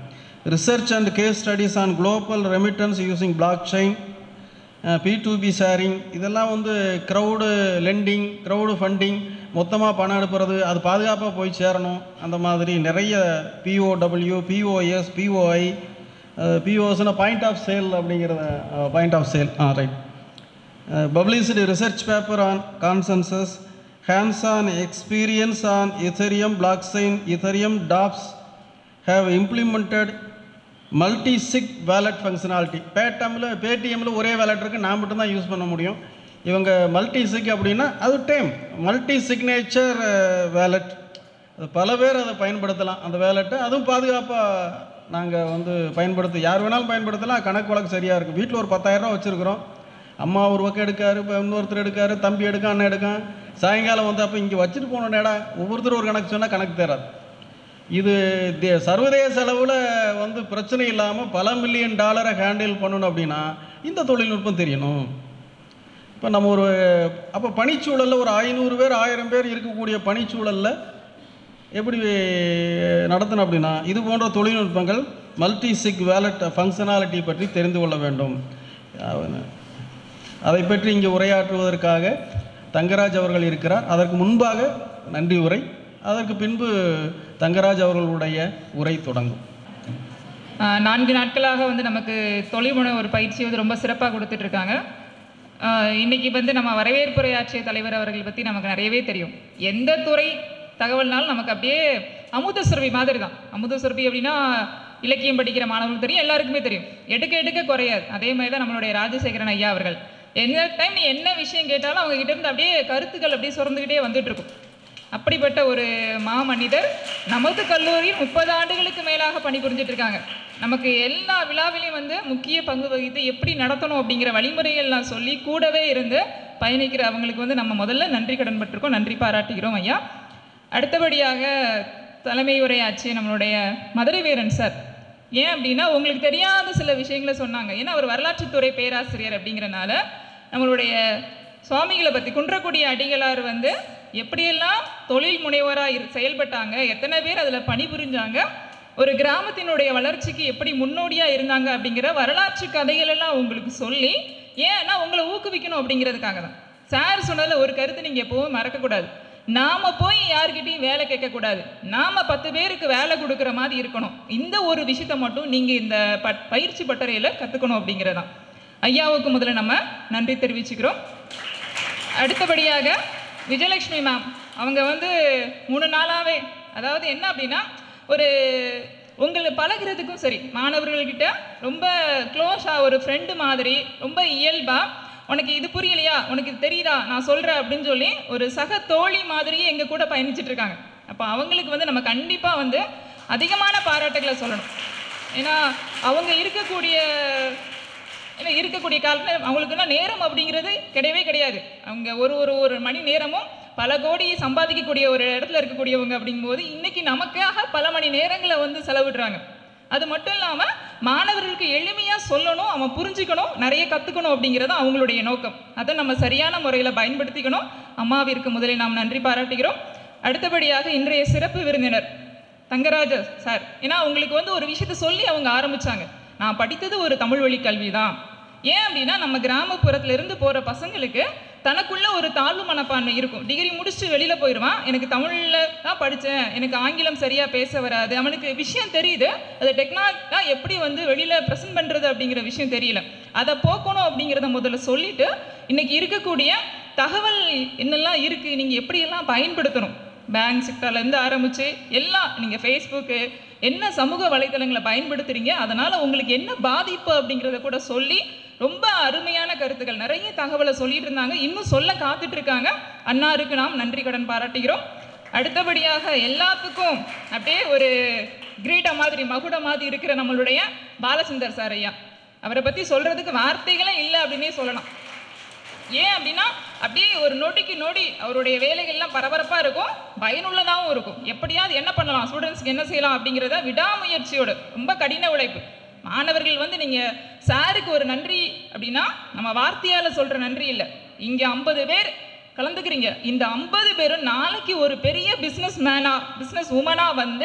research and case studies on global remittance using blockchain, uh, P2P sharing இதெல்லாம் வந்து க்ரௌடு லெண்டிங் க்ரௌடு ஃபண்டிங் மொத்தமாக பணம் அனுப்புறது அது பாதுகாப்பாக போய் சேரணும் அந்த மாதிரி நிறைய பிஓடபிள்யூ பிஓஎஸ் பிஓஐ பிஓஎஸ்னா பாயிண்ட் ஆஃப் சேல் அப்படிங்கிறத point of sale ah right published research paper on consensus, hands-on experience on Ethereum blockchain, Ethereum DApps have implemented multi-sig wallet functionality. பேட்டமில் பேடிஎம்மில் ஒரே வேலட் இருக்குது நான் மட்டும்தான் யூஸ் பண்ண முடியும் இவங்க மல்டி சிக் அப்படின்னா அது டேம் மல்டி சிக்னேச்சர் வேலட் அது பல பேர் அதை பயன்படுத்தலாம் அந்த வேலெட்டை அதுவும் பாதுகாப்பாக நாங்கள் வந்து பயன்படுத்த யார் வேணாலும் பயன்படுத்தலாம் கணக்கு வழக்கு சரியாக இருக்குது வீட்டில் ஒரு பத்தாயிரம் ரூபா வச்சுருக்குறோம் அம்மா ஒரு பக்கம் எடுக்காரு இப்போ இன்னொருத்தர் எடுக்காரு தம்பி எடுக்கான் அண்ணன் எடுக்கான் சாயங்காலம் வந்து அப்போ இங்கே வச்சுட்டு போனோடா ஒவ்வொருத்தரும் ஒரு கணக்கு சொன்னால் கணக்கு தராது இது தே- சர்வதேச அளவில் வந்து பிரச்சனை இல்லாமல் பல மில்லியன் டாலரை ஹேண்டில் பண்ணணும் அப்படின்னா இந்த தொழில்நுட்பம் தெரியணும் இப்போ நம்ம ஒரு அப்போ பணிச்சூழலில் ஒரு ஐநூறு பேர் ஆயிரம் பேர் இருக்கக்கூடிய பணிச்சூழலில் எப்படி நடத்தணும் அப்படின்னா இது போன்ற தொழில்நுட்பங்கள் மல்டி சிக் வேலட் ஃபங்க்ஷனாலிட்டி பற்றி தெரிந்து கொள்ள வேண்டும் அவன- அதை பற்றி இங்கே உரையாற்றுவதற்காக தங்கராஜ் அவர்கள் இருக்கிறார் அதற்கு முன்பாக நன்றி உரை அதற்கு பின்பு தங்கராஜ் அவர்களுடைய உரை தொடங்கும் ஆஹ் நான்கு நாட்களாக வந்து நமக்கு தொழில் முனைவோர் பயிற்சி வந்து ரொம்ப சிறப்பாக கொடுத்துட்டு இருக்காங்க ஆஹ் இன்னைக்கு வந்து நம்ம வரவேற்புரையாற்றிய தலைவர் அவர்கள் பற்றி நமக்கு நிறையவே தெரியும் எந்த துறை தகவல்னாலும் நமக்கு அப்படியே அமுத சுரபி மாதிரி தான் அமுத சுரபி அப்படின்னா இலக்கியம் படிக்கிற மாணவர்களுக்கு தெரியும் எல்லாருக்குமே தெரியும் எடுக்க எடுக்க குறையாது அதே மாதிரி தான் நம்மளுடைய ராஜசேகரன் ஐயா அவர்கள் எந்த டைம் நீ என்ன விஷயம் கேட்டாலும் அவங்க கிட்ட இருந்து அப்படியே கருத்துக்கள் அப்படியே சுரந்துக்கிட்டே வந்துட்டு இருக்கும் அப்படிப்பட்ட ஒரு மாமனிதர் நமது கல்லூரியில் முப்பது ஆண்டுகளுக்கு மேலாக பணிபுரிஞ்சிட்டு இருக்காங்க நமக்கு எல்லா விழாவிலையும் வந்து முக்கிய பங்கு வகித்து எப்படி நடத்தணும் அப்படிங்கிற வழிமுறைகள்லாம் சொல்லி கூடவே இருந்து பயணிக்கிற அவங்களுக்கு வந்து நம்ம முதல்ல நன்றி கடன் பட்டிருக்கோம் நன்றி பாராட்டுகிறோம் ஐயா அடுத்தபடியாக தலைமை உரையாற்றிய நம்மளுடைய மதுரை வீரன் சார் ஏன் அப்படின்னா உங்களுக்கு தெரியாத சில விஷயங்களை சொன்னாங்க ஏன்னா அவர் வரலாற்றுத்துறை பேராசிரியர் அப்படிங்கிறனால நம்மளுடைய சுவாமிகளை பற்றி குன்றக்குடி அடிகளார் வந்து எப்படியெல்லாம் தொழில் முனைவராக இரு செயல்பட்டாங்க எத்தனை பேர் அதில் பணிபுரிஞ்சாங்க ஒரு கிராமத்தினுடைய வளர்ச்சிக்கு எப்படி முன்னோடியாக இருந்தாங்க அப்படிங்கிற வரலாற்று கதைகள் எல்லாம் உங்களுக்கு சொல்லி ஏன்னா உங்களை ஊக்குவிக்கணும் அப்படிங்கிறதுக்காக தான் சார் சொன்னதில் ஒரு கருத்து நீங்கள் எப்பவும் மறக்கக்கூடாது நாம போய் யார்கிட்டயும் வேலை கேட்கக்கூடாது நாம பத்து பேருக்கு வேலை கொடுக்குற மாதிரி இருக்கணும் இந்த ஒரு விஷயத்தை மட்டும் நீங்க இந்த பட் பயிற்சி பட்டறையில கத்துக்கணும் அப்படிங்கிறதான் ஐயாவுக்கு முதல்ல நம்ம நன்றி தெரிவிச்சுக்கிறோம் அடுத்தபடியாக விஜயலட்சுமி மேம் அவங்க வந்து மூணு நாளாவே அதாவது என்ன அப்படின்னா ஒரு உங்களை பழகுறதுக்கும் சரி மாணவர்கள்கிட்ட ரொம்ப க்ளோஸாக ஒரு ஃப்ரெண்டு மாதிரி ரொம்ப இயல்பா உனக்கு இது புரியலையா உனக்கு இது தெரியுதா நான் சொல்கிறேன் அப்படின்னு சொல்லி ஒரு சக தோழி மாதிரியே எங்கள் கூட பயணிச்சிட்டு இருக்காங்க அப்போ அவங்களுக்கு வந்து நம்ம கண்டிப்பாக வந்து அதிகமான பாராட்டுகளை சொல்லணும் ஏன்னா அவங்க இருக்கக்கூடிய ஏன்னா இருக்கக்கூடிய காலத்தில் அவங்களுக்குன்னா நேரம் அப்படிங்கிறது கிடையவே கிடையாது அவங்க ஒரு ஒரு ஒரு மணி நேரமும் பல கோடி சம்பாதிக்கக்கூடிய ஒரு இடத்துல இருக்கக்கூடியவங்க அப்படிங்கும்போது இன்னைக்கு நமக்காக பல மணி நேரங்களை வந்து செலவிடுறாங்க அது மட்டும் இல்லாமல் மாணவர்களுக்கு எளிமையாக சொல்லணும் அவன் புரிஞ்சுக்கணும் நிறைய கற்றுக்கணும் அப்படிங்கிறது அவங்களுடைய நோக்கம் அதை நம்ம சரியான முறையில் பயன்படுத்திக்கணும் அம்மாவிற்கு முதலில் நாம் நன்றி பாராட்டுகிறோம் அடுத்தபடியாக இன்றைய சிறப்பு விருந்தினர் தங்கராஜ சார் ஏன்னா அவங்களுக்கு வந்து ஒரு விஷயத்த சொல்லி அவங்க ஆரம்பிச்சாங்க நான் படித்தது ஒரு தமிழ் வழி கல்வி தான் ஏன் அப்படின்னா நம்ம கிராமப்புறத்துல இருந்து போற பசங்களுக்கு தனக்குள்ள ஒரு தாழ்வு மனப்பான்மை இருக்கும் டிகிரி முடிச்சுட்டு வெளியில போயிடுவான் எனக்கு தமிழ்ல தான் படித்தேன் எனக்கு ஆங்கிலம் சரியா பேச வராது அவனுக்கு விஷயம் தெரியுது அது டெக்னாலஜா எப்படி வந்து வெளியில ப்ரெசென்ட் பண்றது அப்படிங்கிற விஷயம் தெரியல அதை போக்கணும் அப்படிங்கிறத முதல்ல சொல்லிட்டு இன்னைக்கு இருக்கக்கூடிய தகவல் என்னெல்லாம் இருக்கு நீங்க எப்படியெல்லாம் பயன்படுத்தணும் பேங்க் செக்டர்லேருந்து ஆரம்பித்து எல்லாம் நீங்கள் ஃபேஸ்புக்கு என்ன சமூக வலைத்தளங்களை பயன்படுத்துறீங்க அதனால் உங்களுக்கு என்ன பாதிப்பு அப்படிங்கிறத கூட சொல்லி ரொம்ப அருமையான கருத்துக்கள் நிறைய தகவலை சொல்லிட்டு இருந்தாங்க இன்னும் சொல்ல காத்துட்டு இருக்காங்க அன்னாருக்கு நாம் நன்றி கடன் பாராட்டுகிறோம் அடுத்தபடியாக எல்லாத்துக்கும் அப்படியே ஒரு கிரீட மாதிரி மகுட மாதிரி இருக்கிற நம்மளுடைய பாலசுந்தர் சார் ஐயா அவரை பற்றி சொல்கிறதுக்கு வார்த்தைகளே இல்லை அப்படின்னே சொல்லலாம் ஏன் அப்படின்னா அப்படியே ஒரு நொடிக்கு நொடி அவருடைய வேலைகள்லாம் பரபரப்பாக இருக்கும் பயனுள்ளதாகவும் இருக்கும் எப்படியாவது என்ன பண்ணலாம் ஸ்டூடெண்ட்ஸ்க்கு என்ன செய்யலாம் அப்படிங்கிறத விடாமுயற்சியோட ரொம்ப கடின உழைப்பு மாணவர்கள் வந்து நீங்கள் சாருக்கு ஒரு நன்றி அப்படின்னா நம்ம வார்த்தையால் சொல்கிற நன்றி இல்லை இங்கே ஐம்பது பேர் கலந்துக்கிறீங்க இந்த ஐம்பது பேரும் நாளைக்கு ஒரு பெரிய பிஸ்னஸ் மேனாக பிஸ்னஸ் உமனாக வந்து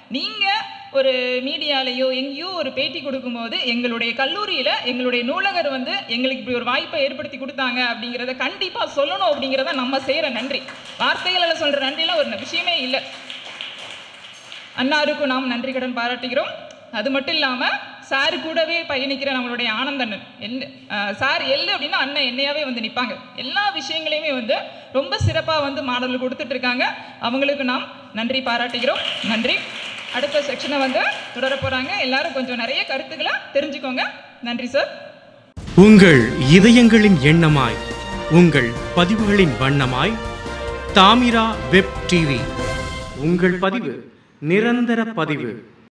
நீங்கள் ஒரு மீடியாலேயோ எங்கேயோ ஒரு பேட்டி கொடுக்கும்போது எங்களுடைய கல்லூரியில் எங்களுடைய நூலகர் வந்து எங்களுக்கு இப்படி ஒரு வாய்ப்பை ஏற்படுத்தி கொடுத்தாங்க அப்படிங்கிறத கண்டிப்பாக சொல்லணும் அப்படிங்கிறத நம்ம செய்கிற நன்றி வார்த்தைகளில் சொல்கிற நன்றிலாம் ஒரு விஷயமே இல்லை அன்னாருக்கும் நாம் நன்றி கடன் பாராட்டுகிறோம் அது மட்டும் இல்லாமல் சார் கூடவே பயணிக்கிற நம்மளுடைய ஆனந்தண்ணன் எல் அஹ் சார் எல்லு அப்படின்னா அண்ணன் என்னையாவே வந்து நிற்பாங்க எல்லா விஷயங்களையுமே வந்து ரொம்ப சிறப்பாக வந்து மாடல் கொடுத்துட்டு இருக்காங்க அவங்களுக்கு நாம் நன்றி பாராட்டுகிறோம் நன்றி அடுத்த செக்ஷனை வந்து தொடர போகிறாங்க எல்லாரும் கொஞ்சம் நிறைய கருத்துக்களை தெரிஞ்சுக்கோங்க நன்றி சார் உங்கள் இதயங்களின் எண்ணமாய் உங்கள் பதிவுகளின் வண்ணமாய் தாமிரா வெப் டிவி உங்கள் பதிவு நிரந்தர பதிவு